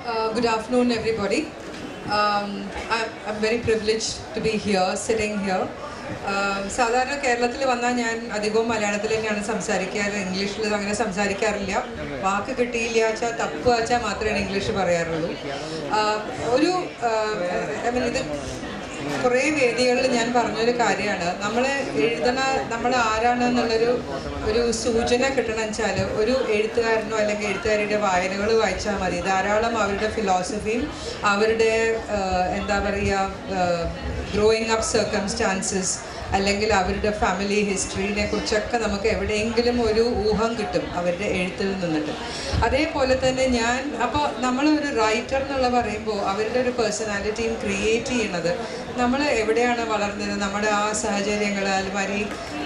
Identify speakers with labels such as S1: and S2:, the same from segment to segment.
S1: Uh, good afternoon, everybody. Um, I'm, I'm very privileged to be here, sitting here. Um, സാധാരണ കേരളത്തിൽ വന്നാൽ ഞാൻ അധികവും മലയാളത്തിൽ തന്നെയാണ് സംസാരിക്കാറ് ഇംഗ്ലീഷിൽ അങ്ങനെ സംസാരിക്കാറില്ല വാക്ക് കിട്ടിയില്ല വെച്ചാൽ തപ്പ് വെച്ചാൽ മാത്രമേ ഇംഗ്ലീഷ് പറയാറുള്ളൂ ആഹ് ഒരു ഐ മീൻ ഇത് കുറേ വേദികളിൽ ഞാൻ പറഞ്ഞൊരു കാര്യമാണ് നമ്മൾ എഴുതണ നമ്മൾ ആരാണെന്നുള്ളൊരു ഒരു സൂചന കിട്ടണം വെച്ചാൽ ഒരു എഴുത്തുകാരനോ അല്ലെങ്കിൽ എഴുത്തുകാരുടെ വായനകൾ വായിച്ചാൽ മതി ധാരാളം അവരുടെ ഫിലോസഫിയും അവരുടെ ആഹ്, എന്താ പറയുക ഗ്രോയിങ് അപ്പ് സർക്കംസ്റ്റാൻസസ് അല്ലെങ്കിൽ അവരുടെ ഫാമിലി ഹിസ്റ്ററിനെ കുറിച്ചൊക്കെ നമുക്ക് എവിടെയെങ്കിലും ഒരു ഊഹം കിട്ടും അവരുടെ എഴുത്തിൽ നിന്നിട്ട് അതേപോലെ തന്നെ ഞാൻ അപ്പോൾ നമ്മളൊരു റൈറ്റർ എന്നുള്ള പറയുമ്പോൾ അവരുടെ ഒരു പേഴ്സണാലിറ്റിയും ക്രിയേറ്റ് ചെയ്യണത് നമ്മൾ എവിടെയാണ് വളർന്നത് നമ്മുടെ ആ സാഹചര്യങ്ങൾ അതുമാതിരി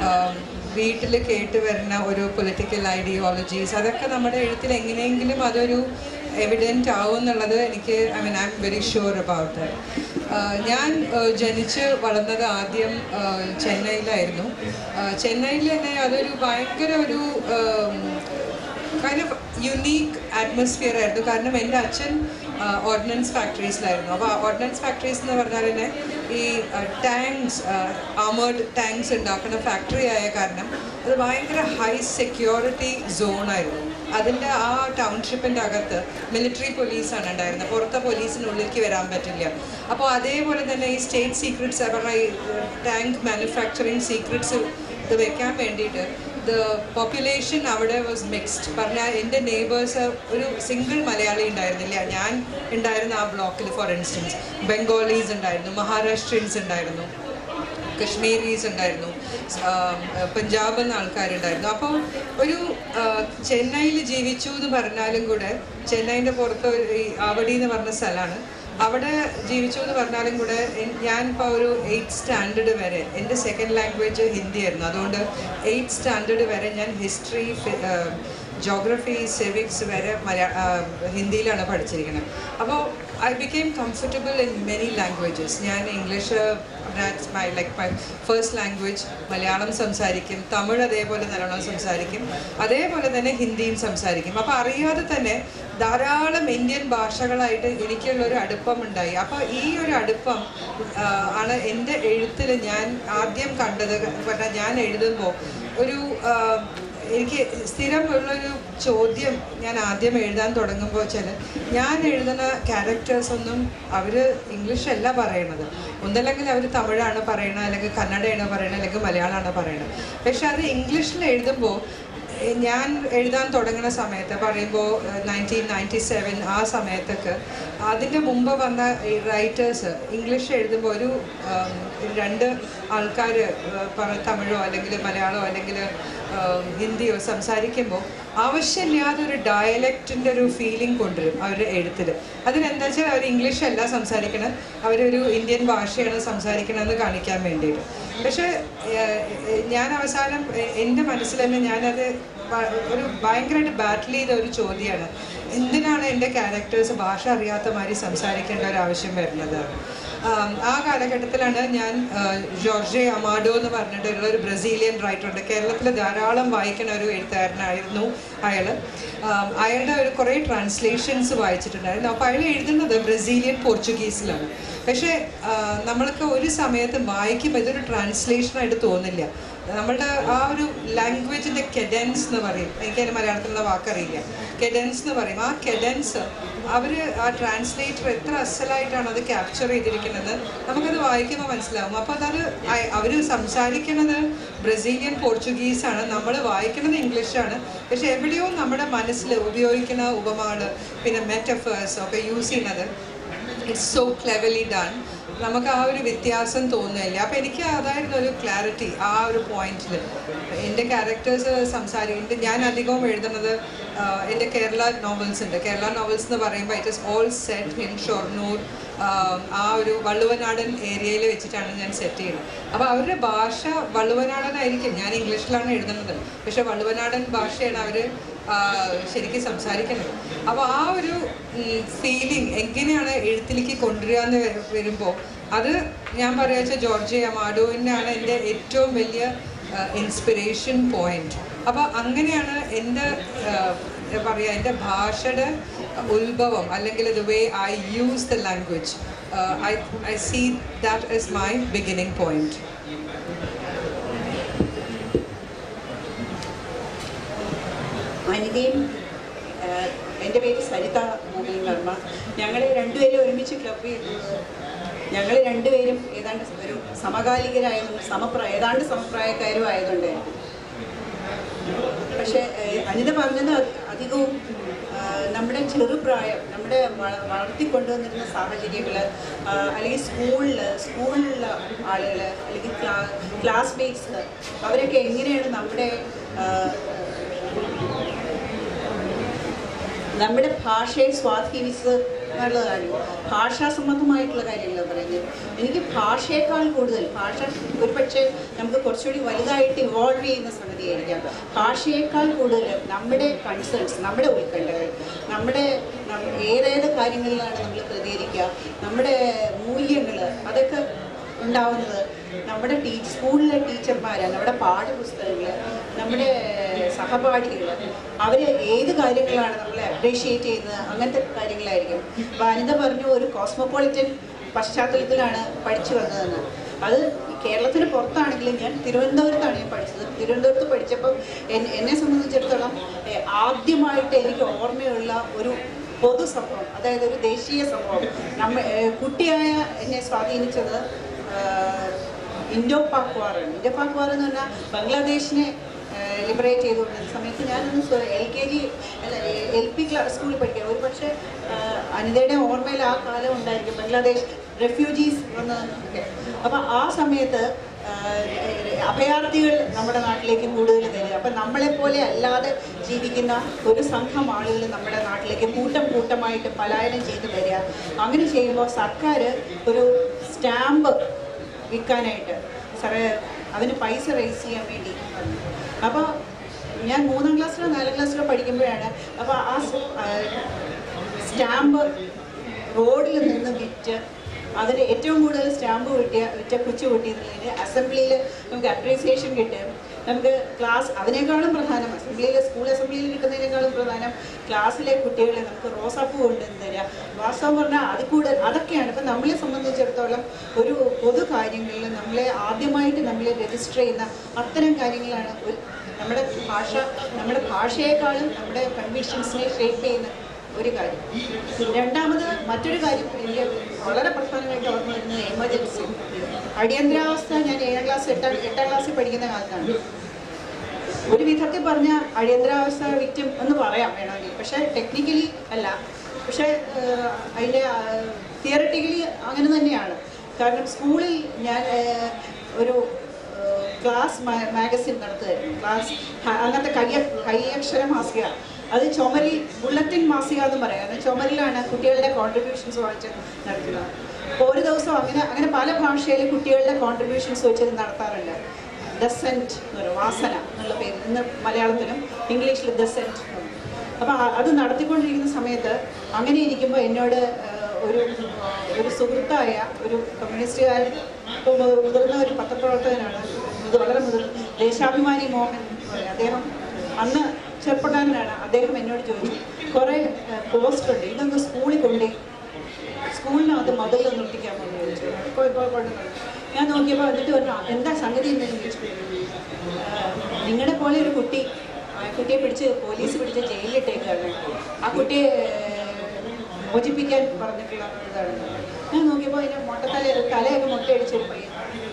S1: വീട്ടിൽ കേട്ട് വരുന്ന ഒരു പൊളിറ്റിക്കൽ ഐഡിയോളജീസ് അതൊക്കെ നമ്മുടെ എഴുത്തിൽ എങ്ങനെയെങ്കിലും അതൊരു എവിഡൻറ്റ് ആവും എന്നുള്ളത് എനിക്ക് I mean I am very sure about that ഞാൻ ആഹ് ജനിച്ച് വളർന്നത് ആദ്യം ആഹ് ചെന്നൈയിലായിരുന്നു ആഹ് ചെന്നൈയിൽ തന്നെ അതൊരു ഭയങ്കര ഒരു കൈൻഡ് ഓഫ് യുണീക്ക് അറ്റ്മോസ്ഫിയർ ആയിരുന്നു കാരണം എൻ്റെ അച്ഛൻ ഓർഡിനൻസ് ഫാക്ടറീസിലായിരുന്നു അപ്പോൾ ഓർഡിനൻസ് ഫാക്ടറീസ് എന്ന് പറഞ്ഞാൽ തന്നെ ഈ ടാങ്ക്സ് ആമേർഡ് ടാങ്ക്സ് ഉണ്ടാക്കുന്ന ഫാക്ടറി ആയ കാരണം അത് ഭയങ്കര ഹൈ സെക്യൂരിറ്റി സോണായിരുന്നു അതിൻ്റെ ആ ടൗൺഷിപ്പിൻ്റെ അകത്ത് മിലിറ്ററി പോലീസാണ് ഉണ്ടായിരുന്നത് പുറത്തെ പോലീസിനുള്ളിലേക്ക് വരാൻ പറ്റില്ല അപ്പോൾ അതേപോലെ തന്നെ ഈ സ്റ്റേറ്റ് സീക്രട്സ് പറഞ്ഞ ഈ ടാങ്ക് മാനുഫാക്ചറിങ് സീക്രട്സ് ഇത് വെക്കാൻ വേണ്ടിയിട്ട് ദ പോപ്പുലേഷൻ അവിടെ വാസ് മിക്സ്ഡ് പറഞ്ഞാൽ എൻ്റെ നെയ്ബേഴ്സ് ഒരു സിംഗിൾ മലയാളി ഉണ്ടായിരുന്നില്ല ഞാൻ ഉണ്ടായിരുന്ന ആ ബ്ലോക്കിൽ ഫോർ ഇൻസ്റ്റൻസ് ബംഗാളീസ് ഉണ്ടായിരുന്നു മഹാരാഷ്ട്രീൻസ് ഉണ്ടായിരുന്നു കശ്മീരീസ് ഉണ്ടായിരുന്നു ആം, പഞ്ചാബിൽ നിന്ന് ആൾക്കാരുണ്ടായിരുന്നു അപ്പോൾ ഒരു ചെന്നൈയിൽ ജീവിച്ചു എന്ന് പറഞ്ഞാലും കൂടെ ചെന്നൈൻ്റെ പുറത്ത് ഒരു ഈ ആവടി എന്ന് പറഞ്ഞ സ്ഥലമാണ് അവിടെ ജീവിച്ചു എന്ന് പറഞ്ഞാലും കൂടെ എൻ- ഞാനിപ്പോൾ ഒരു എയ്ത്ത് സ്റ്റാൻഡേർഡ് വരെ എൻ്റെ സെക്കൻഡ് ലാംഗ്വേജ് ഹിന്ദി ആയിരുന്നു അതുകൊണ്ട് എയ്ത്ത് സ്റ്റാൻഡേർഡ് വരെ ഞാൻ ഹിസ്റ്ററി ജോഗ്രഫി സിവിക്സ് വരെ മലയാ ആ, ഹിന്ദിയിലാണ് പഠിച്ചിരിക്കുന്നത് അപ്പോൾ I became comfortable in many languages ഞാൻ English that's my like my first language Malayalam സംസാരിക്കും തമിഴ് അതേപോലെ നല്ലോണം സംസാരിക്കും അതേപോലെ തന്നെ ഹിന്ദിയും സംസാരിക്കും അപ്പോൾ അറിയാതെ തന്നെ ധാരാളം ഇന്ത്യൻ ഭാഷകളായിട്ട് എനിക്കുള്ള ഒരു അടുപ്പം ഉണ്ടായി അപ്പോൾ ഈ ഒരു അടുപ്പം ആ, ആണ് എൻ്റെ എഴുത്തിൽ ഞാൻ ആദ്യം കണ്ടത് പറഞ്ഞാൽ ഞാൻ എഴുതുമ്പോൾ ഒരു ആ, എനിക്ക് സ്ഥിരമുള്ളൊരു ചോദ്യം ഞാൻ ആദ്യം എഴുതാൻ തുടങ്ങുമ്പോൾ വെച്ചാൽ ഞാൻ എഴുതുന്ന ക്യാരക്ടേഴ്സ് ഒന്നും അവർ ഇംഗ്ലീഷല്ല പറയണത് ഒന്നല്ലെങ്കിൽ അവർ തമിഴാണ് പറയണത് അല്ലെങ്കിൽ കന്നഡയാണ് പറയണത് അല്ലെങ്കിൽ മലയാളമാണ് പറയണത് പക്ഷെ അത് ഇംഗ്ലീഷിൽ എഴുതുമ്പോൾ എ- ഞാൻ എഴുതാൻ തുടങ്ങുന്ന സമയത്ത് പറയുമ്പോൾ നയൻറ്റീൻ നയൻറ്റി സെവൻ ആ സമയത്തൊക്കെ അതിൻ്റെ മുമ്പ് വന്ന ഈ റൈറ്റേഴ്സ് ഇംഗ്ലീഷ് എഴുതുമ്പോൾ ഒരു ഉം, രണ്ട് ആൾക്കാർ തമിഴോ അല്ലെങ്കിൽ മലയാളമോ അല്ലെങ്കിൽ ഉം, ഹിന്ദിയോ സംസാരിക്കുമ്പോൾ ആവശ്യമില്ലാതെ ഒരു ഡയലക്റ്റിൻ്റെ ഒരു ഫീലിംഗ് കൊണ്ടുവരും അവരുടെ എഴുത്തിൽ അതിനെന്താ വെച്ചാൽ അവർ ഇംഗ്ലീഷ് അല്ല സംസാരിക്കണം അവരൊരു ഇന്ത്യൻ ഭാഷയാണ് സംസാരിക്കണമെന്ന് കാണിക്കാൻ വേണ്ടിയിട്ട് പക്ഷേ ഏഹ്, ഏഹ്, ഞാൻ അവസാനം എ- എൻ്റെ മനസ്സിൽ തന്നെ ഞാനത് ഭ- ഒരു ഭയങ്കരമായിട്ട് ബാറ്റിൽ ചെയ്ത ഒരു ചോദ്യമാണ് എന്തിനാണ് എൻ്റെ ക്യാരക്ടേഴ്സ് ഭാഷ അറിയാത്ത മാതിരി സംസാരിക്കേണ്ട ഒരു ആവശ്യം വരുന്നത് ആം, ആ കാലഘട്ടത്തിലാണ് ഞാൻ ആ, ജോർജെ അമാഡോ എന്ന് പറഞ്ഞിട്ടുള്ള ഒരു ബ്രസീലിയൻ റൈറ്റർ ഉണ്ട് കേരളത്തിൽ ധാരാളം വായിക്കുന്ന ഒരു എഴുത്തുകാരനായിരുന്നു അയാൾ അയാളുടെ ഒരു കുറേ ട്രാൻസ്ലേഷൻസ് വായിച്ചിട്ടുണ്ടായിരുന്നു അപ്പോൾ അയാൾ എഴുതുന്നത് ബ്രസീലിയൻ പോർച്ചുഗീസിലാണ് പക്ഷേ ആ, നമ്മൾക്ക് ഒരു സമയത്ത് വായിക്കുമ്പോൾ ഇതൊരു ട്രാൻസ്ലേഷനായിട്ട് തോന്നില്ല നമ്മളുടെ ആ ഒരു ലാംഗ്വേജിൻ്റെ കെഡൻസ് എന്ന് പറയും എനിക്കതിന് മലയാളത്തിലുള്ള വാക്കറിയില്ല കെഡൻസ് എന്ന് പറയും ആ കെഡൻസ് അവർ ആ ട്രാൻസ്ലേറ്റർ എത്ര അസലായിട്ടാണ് അത് ക്യാപ്ചർ ചെയ്തിരിക്കുന്നത് നമുക്കത് വായിക്കുമ്പോൾ മനസ്സിലാവും അപ്പോൾ അതത് അവർ സംസാരിക്കുന്നത് ബ്രസീലിയൻ പോർച്ചുഗീസ് ആണ് നമ്മൾ വായിക്കുന്നത് ഇംഗ്ലീഷാണ് പക്ഷെ എവിടെയോ നമ്മുടെ മനസ്സിൽ ഉപയോഗിക്കുന്ന ഉപമകൾ പിന്നെ മെറ്റഫേഴ്സ് ഒക്കെ യൂസ് ചെയ്യുന്നത് ഇറ്റ്സ് സോ ക്ലെവലി ഡൺ നമുക്ക് ആ ഒരു വ്യത്യാസം തോന്നുന്നില്ല അപ്പോൾ എനിക്ക് അതായിരുന്നു ഒരു ക്ലാരിറ്റി ആ ഒരു പോയിന്റിൽ എൻ്റെ ക്യാരക്ടേഴ്സ് സംസാരിക്കുന്നുണ്ട് ഞാൻ അധികവും എഴുതുന്നത് ആ, എൻ്റെ കേരള നോവൽസ് ഉണ്ട് കേരള നോവൽസ് എന്ന് പറയുമ്പോൾ it is all set in Shoranur ആ, ആ ഒരു വള്ളുവനാടൻ ഏരിയയിൽ വെച്ചിട്ടാണ് ഞാൻ സെറ്റ് ചെയ്യുന്നത് അപ്പോൾ അവരുടെ ഭാഷ വള്ളുവനാടനായിരിക്കും ഞാൻ ഇംഗ്ലീഷിലാണ് എഴുതുന്നത് പക്ഷേ വള്ളുവനാടൻ ഭാഷയാണ് അവർ ശരിക്കും സംസാരിക്കുന്നത് അപ്പോൾ ആ ഒരു ഫീലിംഗ് എങ്ങനെയാണ് എഴുത്തിലേക്ക് കൊണ്ടുവരിക എന്ന് വരുമ്പോൾ അത് ഞാൻ പറയാ വെച്ചാൽ ജോർജ് അമാഡോവിനാണ് എൻ്റെ ഏറ്റവും വലിയ ഇൻസ്പിറേഷൻ പോയിന്റ് അപ്പോൾ അങ്ങനെയാണ് എൻ്റെ പറയുക എൻ്റെ ഭാഷയുടെ ഉത്ഭവം അല്ലെങ്കിൽ the way I use the language I I see that is my beginning point
S2: വനിതയും ആഹ്, എൻ്റെ പേര് സരിത മോഹൻ വർമ്മ ഞങ്ങൾ രണ്ടുപേരും ഒരുമിച്ച് ക്ലബ് ചെയ്യുന്നത് ഞങ്ങൾ രണ്ടുപേരും ഏതാണ്ട് ഒരു സമകാലികരായതുകൊണ്ട് സമപ്രായ ഏതാണ്ട് സമപ്രായക്കാരും ആയതുകൊണ്ട് പക്ഷേ ഏഹ്, അനിത പറഞ്ഞത് അധി- അധികവും ആഹ്, നമ്മുടെ ചെറുപ്രായം നമ്മുടെ വള- വളർത്തിക്കൊണ്ടുവന്നിരുന്ന സാഹചര്യങ്ങൾ അല്ലെങ്കിൽ സ്കൂളിൽ സ്കൂളിലുള്ള ആളുകൾ അല്ലെങ്കിൽ ക്ലാ ക്ലാസ്മേറ്റ്സ് അവരൊക്കെ എങ്ങനെയാണ് നമ്മുടെ ആഹ്, നമ്മുടെ ഭാഷയെ സ്വാധീനിച്ചത് എന്നുള്ളതാണ് ഭാഷാ സംബന്ധമായിട്ടുള്ള കാര്യങ്ങളാണ് പറയുന്നത് എനിക്ക് ഭാഷയേക്കാൾ കൂടുതൽ ഭാഷ ഒരുപക്ഷെ നമുക്ക് കുറച്ചുകൂടി വലുതായിട്ട് ഇവോൾവ് ചെയ്യുന്ന സംഗതിയായിരിക്കാം ഭാഷയേക്കാൾ കൂടുതൽ നമ്മുടെ കൺസേൺസ് നമ്മുടെ ഉത്കണ്ഠകൾ നമ്മുടെ നം- ഏതേത് കാര്യങ്ങളിലാണ് നമ്മൾ പ്രതികരിക്കുക നമ്മുടെ മൂല്യങ്ങൾ അതൊക്കെ ഉണ്ടാവുന്നത് നമ്മുടെ ടീ സ്കൂളിലെ ടീച്ചർമാരാണ് നമ്മുടെ പാഠപുസ്തകങ്ങൾ നമ്മുടെ സഹപാഠികൾ അവർ ഏത് കാര്യങ്ങളാണ് നമ്മളെ അപ്രീഷിയേറ്റ് ചെയ്യുന്നത് അങ്ങനത്തെ കാര്യങ്ങളായിരിക്കും അപ്പോൾ അനിത പറഞ്ഞു ഒരു കോസ്മോപൊളിറ്റൻ പശ്ചാത്തലത്തിലാണ് പഠിച്ചു വന്നതെന്ന് അത് കേരളത്തിന് പുറത്താണെങ്കിലും ഞാൻ തിരുവനന്തപുരത്താണ് ഞാൻ പഠിച്ചത് തിരുവനന്തപുരത്ത് പഠിച്ചപ്പോൾ എൻ- എന്നെ സംബന്ധിച്ചിടത്തോളം ഏഹ്, ആദ്യമായിട്ട് എനിക്ക് ഓർമ്മയുള്ള ഒരു പൊതു സംഭവം അതായത് ഒരു ദേശീയ സംഭവം നമ്മ ഏഹ്, കുട്ടിയായ എന്നെ സ്വാധീനിച്ചത് ആഹ്, ഇൻഡോ പാക് വാറാണ് ഇൻഡോ പാക് വാർ എന്ന് പറഞ്ഞാൽ ബംഗ്ലാദേശിനെ ലിബറേറ്റ് ചെയ്തുകൊണ്ടിരുന്ന സമയത്ത് ഞാനൊന്ന് എൽ കെ ജി അല്ല എൽ പി ക്ലാസ് സ്കൂളിൽ പഠിക്കുക ഒരു പക്ഷേ അനിതയുടെ ഓർമ്മയിൽ ആ കാലം ഉണ്ടായിരിക്കും ബംഗ്ലാദേശ് റെഫ്യൂജീസ് വന്നതൊക്കെ അപ്പോൾ ആ സമയത്ത് ആഹ്, അഭയാർത്ഥികൾ നമ്മുടെ നാട്ടിലേക്ക് കൂടുതൽ തരിക അപ്പം നമ്മളെപ്പോലെ അല്ലാതെ ജീവിക്കുന്ന ഒരു സംഘം ആളുകൾ നമ്മുടെ നാട്ടിലേക്ക് കൂട്ടം കൂട്ടമായിട്ട് പലായനം ചെയ്ത് വരിക അങ്ങനെ ചെയ്യുമ്പോൾ സർക്കാർ ഒരു സ്റ്റാമ്പ് വിൽക്കാനായിട്ട് സാറേ അതിന് പൈസ റേസ് ചെയ്യാൻ വേണ്ടി അപ്പോൾ ഞാൻ മൂന്നാം ക്ലാസ്സിലോ നാലാം ക്ലാസ്സിലോ പഠിക്കുമ്പോഴാണ് അപ്പോൾ ആ സ്- ആ സ്റ്റാമ്പ് റോഡിൽ നിന്ന് വിറ്റ് അതിന് ഏറ്റവും കൂടുതൽ സ്റ്റാമ്പ് കിട്ടിയ വിറ്റ കുച്ചു കിട്ടിയതിന് അസംബ്ലിയിൽ നമുക്ക് അപ്രീസിയേഷൻ കിട്ടും നമുക്ക് ക്ലാസ് അതിനേക്കാളും പ്രധാനം അസംബ്ലിയിൽ സ്കൂൾ അസംബ്ലിയിൽ കിട്ടുന്നതിനേക്കാളും പ്രധാനം ക്ലാസ്സിലെ കുട്ടികളെ നമുക്ക് റോസാപ്പൂ കൊണ്ടുവന്ന് തരിക വാസ്തവം പറഞ്ഞാൽ അത് കൂടുതൽ അതൊക്കെയാണ് ഇപ്പം നമ്മളെ സംബന്ധിച്ചിടത്തോളം ഒരു പൊതു കാര്യങ്ങളിൽ നമ്മളെ ആദ്യമായിട്ട് നമ്മളെ രജിസ്റ്റർ ചെയ്യുന്ന അത്തരം കാര്യങ്ങളാണ് ഒരു നമ്മുടെ ഭാഷ നമ്മുടെ ഭാഷയെക്കാളും നമ്മുടെ കൺവിക്ഷൻസിനെ ഷേപ്പ് ചെയ്യുന്ന ഒരു കാര്യം രണ്ടാമത് മറ്റൊരു കാര്യം എനിക്ക് വളരെ പ്രധാനമായിട്ട് ഓർമ്മ വരുന്നത് എമർജൻസി അടിയന്തരാവസ്ഥ ഞാൻ ഏഴാം ക്ലാസ് എട്ടാം എട്ടാം ക്ലാസ്സിൽ പഠിക്കുന്ന കാലത്താണ് ഒരു വിധത്തിൽ പറഞ്ഞ അടിയന്തരാവസ്ഥ വിക്റ്റിം എന്ന് പറയാം വേണമെങ്കിൽ പക്ഷേ ടെക്നിക്കലി അല്ല പക്ഷേ ഏഹ്, അതിൻ്റെ തിയറട്ടിക്കലി അങ്ങനെ തന്നെയാണ് കാരണം സ്കൂളിൽ ഞാൻ ഏഹ്, ഒരു ഏഹ്, ക്ലാസ് മാഗസിൻ നടത്തുമായിരുന്നു ക്ലാസ് ഹ- അങ്ങനത്തെ കയ്യ കയ്യക്ഷര മാസിക അത് ചുമരിൽ ബുള്ളറ്റിൻ മാസിക എന്ന് പറയാം അത് ചുമരിലാണ് കുട്ടികളുടെ കോൺട്രിബ്യൂഷൻസ് വാങ്ങിച്ച് നടത്തുന്നത് അപ്പോൾ ഒരു ദിവസം അങ്ങനെ അങ്ങനെ പല ഭാഷയിൽ കുട്ടികളുടെ കോൺട്രിബ്യൂഷൻസ് വെച്ച് നടത്താറുണ്ട് ദസെൻറ്റ് എന്ന് പറയും വാസന എന്നുള്ള പേര് ഇന്ന് മലയാളത്തിലും ഇംഗ്ലീഷിൽ ദസെൻറ്റ് അപ്പോൾ അത് നടത്തിക്കൊണ്ടിരിക്കുന്ന സമയത്ത് അങ്ങനെ ഇരിക്കുമ്പോൾ എന്നോട് ഏഹ്, ഒരു ഏഹ്, ഒരു സുഹൃത്തായ ഒരു കമ്മ്യൂണിസ്റ്റുകാരൻ ഇപ്പോൾ മുതിർന്ന ഒരു പത്രപ്രവർത്തകനാണ് ഇത് വളരെ മുതിർ ദേശാഭിമാനി മോഹൻ എന്ന് പറയും അദ്ദേഹം അന്ന് ചെറുപ്പക്കാരനാണ് അദ്ദേഹം എന്നോട് ചോദിച്ചു കുറേ പോസ്റ്റർ ഉണ്ട് ഇതൊന്ന് സ്കൂളിൽ കൊണ്ടേ സ്കൂളിനകത്ത് മതിലൊന്നും ഒട്ടിക്കാമോ എന്ന് ചോദിച്ചു ഇപ്പോൾ ഇപ്പോൾ കൊണ്ടുവന്നു ഞാൻ നോക്കിയപ്പോൾ എന്നിട്ട് പറഞ്ഞു എന്താ സംഗതി എന്ന് ചോദിച്ചു നിങ്ങളുടെ പോലെ ഒരു കുട്ടി ആ കുട്ടിയെ പിടിച്ച് പോലീസ് പിടിച്ച് ജയിലിലിട്ടേക്കാണ് ആ കുട്ടിയെ ഏഹ്, മോചിപ്പിക്കാൻ പറഞ്ഞിട്ടുള്ള ഇതാണ് ഞാൻ നോക്കിയപ്പോൾ അതിൻ്റെ മൊട്ടത്തല തലയൊക്കെ മുട്ടയടിച്ചൊരു പയ്യൻ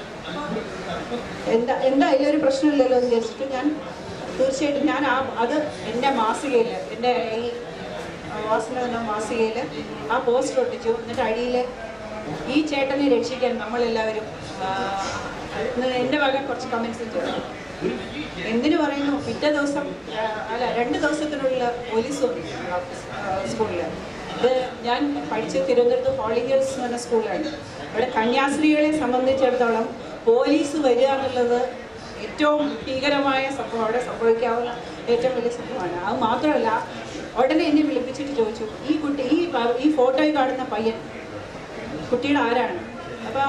S2: എന്താ എന്താ അതിലൊരു പ്രശ്നമില്ലല്ലോ എന്ന് വിചാരിച്ചിട്ട് ഞാൻ തീർച്ചയായിട്ടും ഞാൻ ആ അത് എൻ്റെ മാസികയിൽ എൻ്റെ ഈ വാസന എന്ന മാസികയിൽ ആ പോസ്റ്റർ ഒട്ടിച്ചു എന്നിട്ട് അടിയിൽ ഈ ചേട്ടനെ രക്ഷിക്കാൻ നമ്മളെല്ലാവരും ആ, എന്ന് എൻ്റെ വക കുറച്ച് കമൻസ് ചെയ്തു എന്തിനു പറയുന്നു പിറ്റേ ദിവസം ആ, അല്ല രണ്ട് ദിവസത്തിനുള്ള പോലീസ് വന്നു സ്കൂളിൽ ഇത് ഞാൻ പഠിച്ച തിരുവനന്തപുരത്ത് ഹോളിഗേഴ്സ് എന്ന് പറഞ്ഞ സ്കൂളാണ് അവിടെ കന്യാസ്ത്രീകളെ സംബന്ധിച്ചിടത്തോളം പോലീസ് വരിക എന്നുള്ളത് ഏറ്റവും ഭീകരമായ സംഭവം അവിടെ സംഭവിക്കാവുന്ന ഏറ്റവും വലിയ സംഭവമാണ് അത് മാത്രമല്ല ഉടനെ എന്നെ വിളിപ്പിച്ചിട്ട് ചോദിച്ചു ഈ കുട്ടി ഈ പ- ഈ ഫോട്ടോയിൽ കാണുന്ന പയ്യൻ കുട്ടിയുടെ ആരാണ് അപ്പോൾ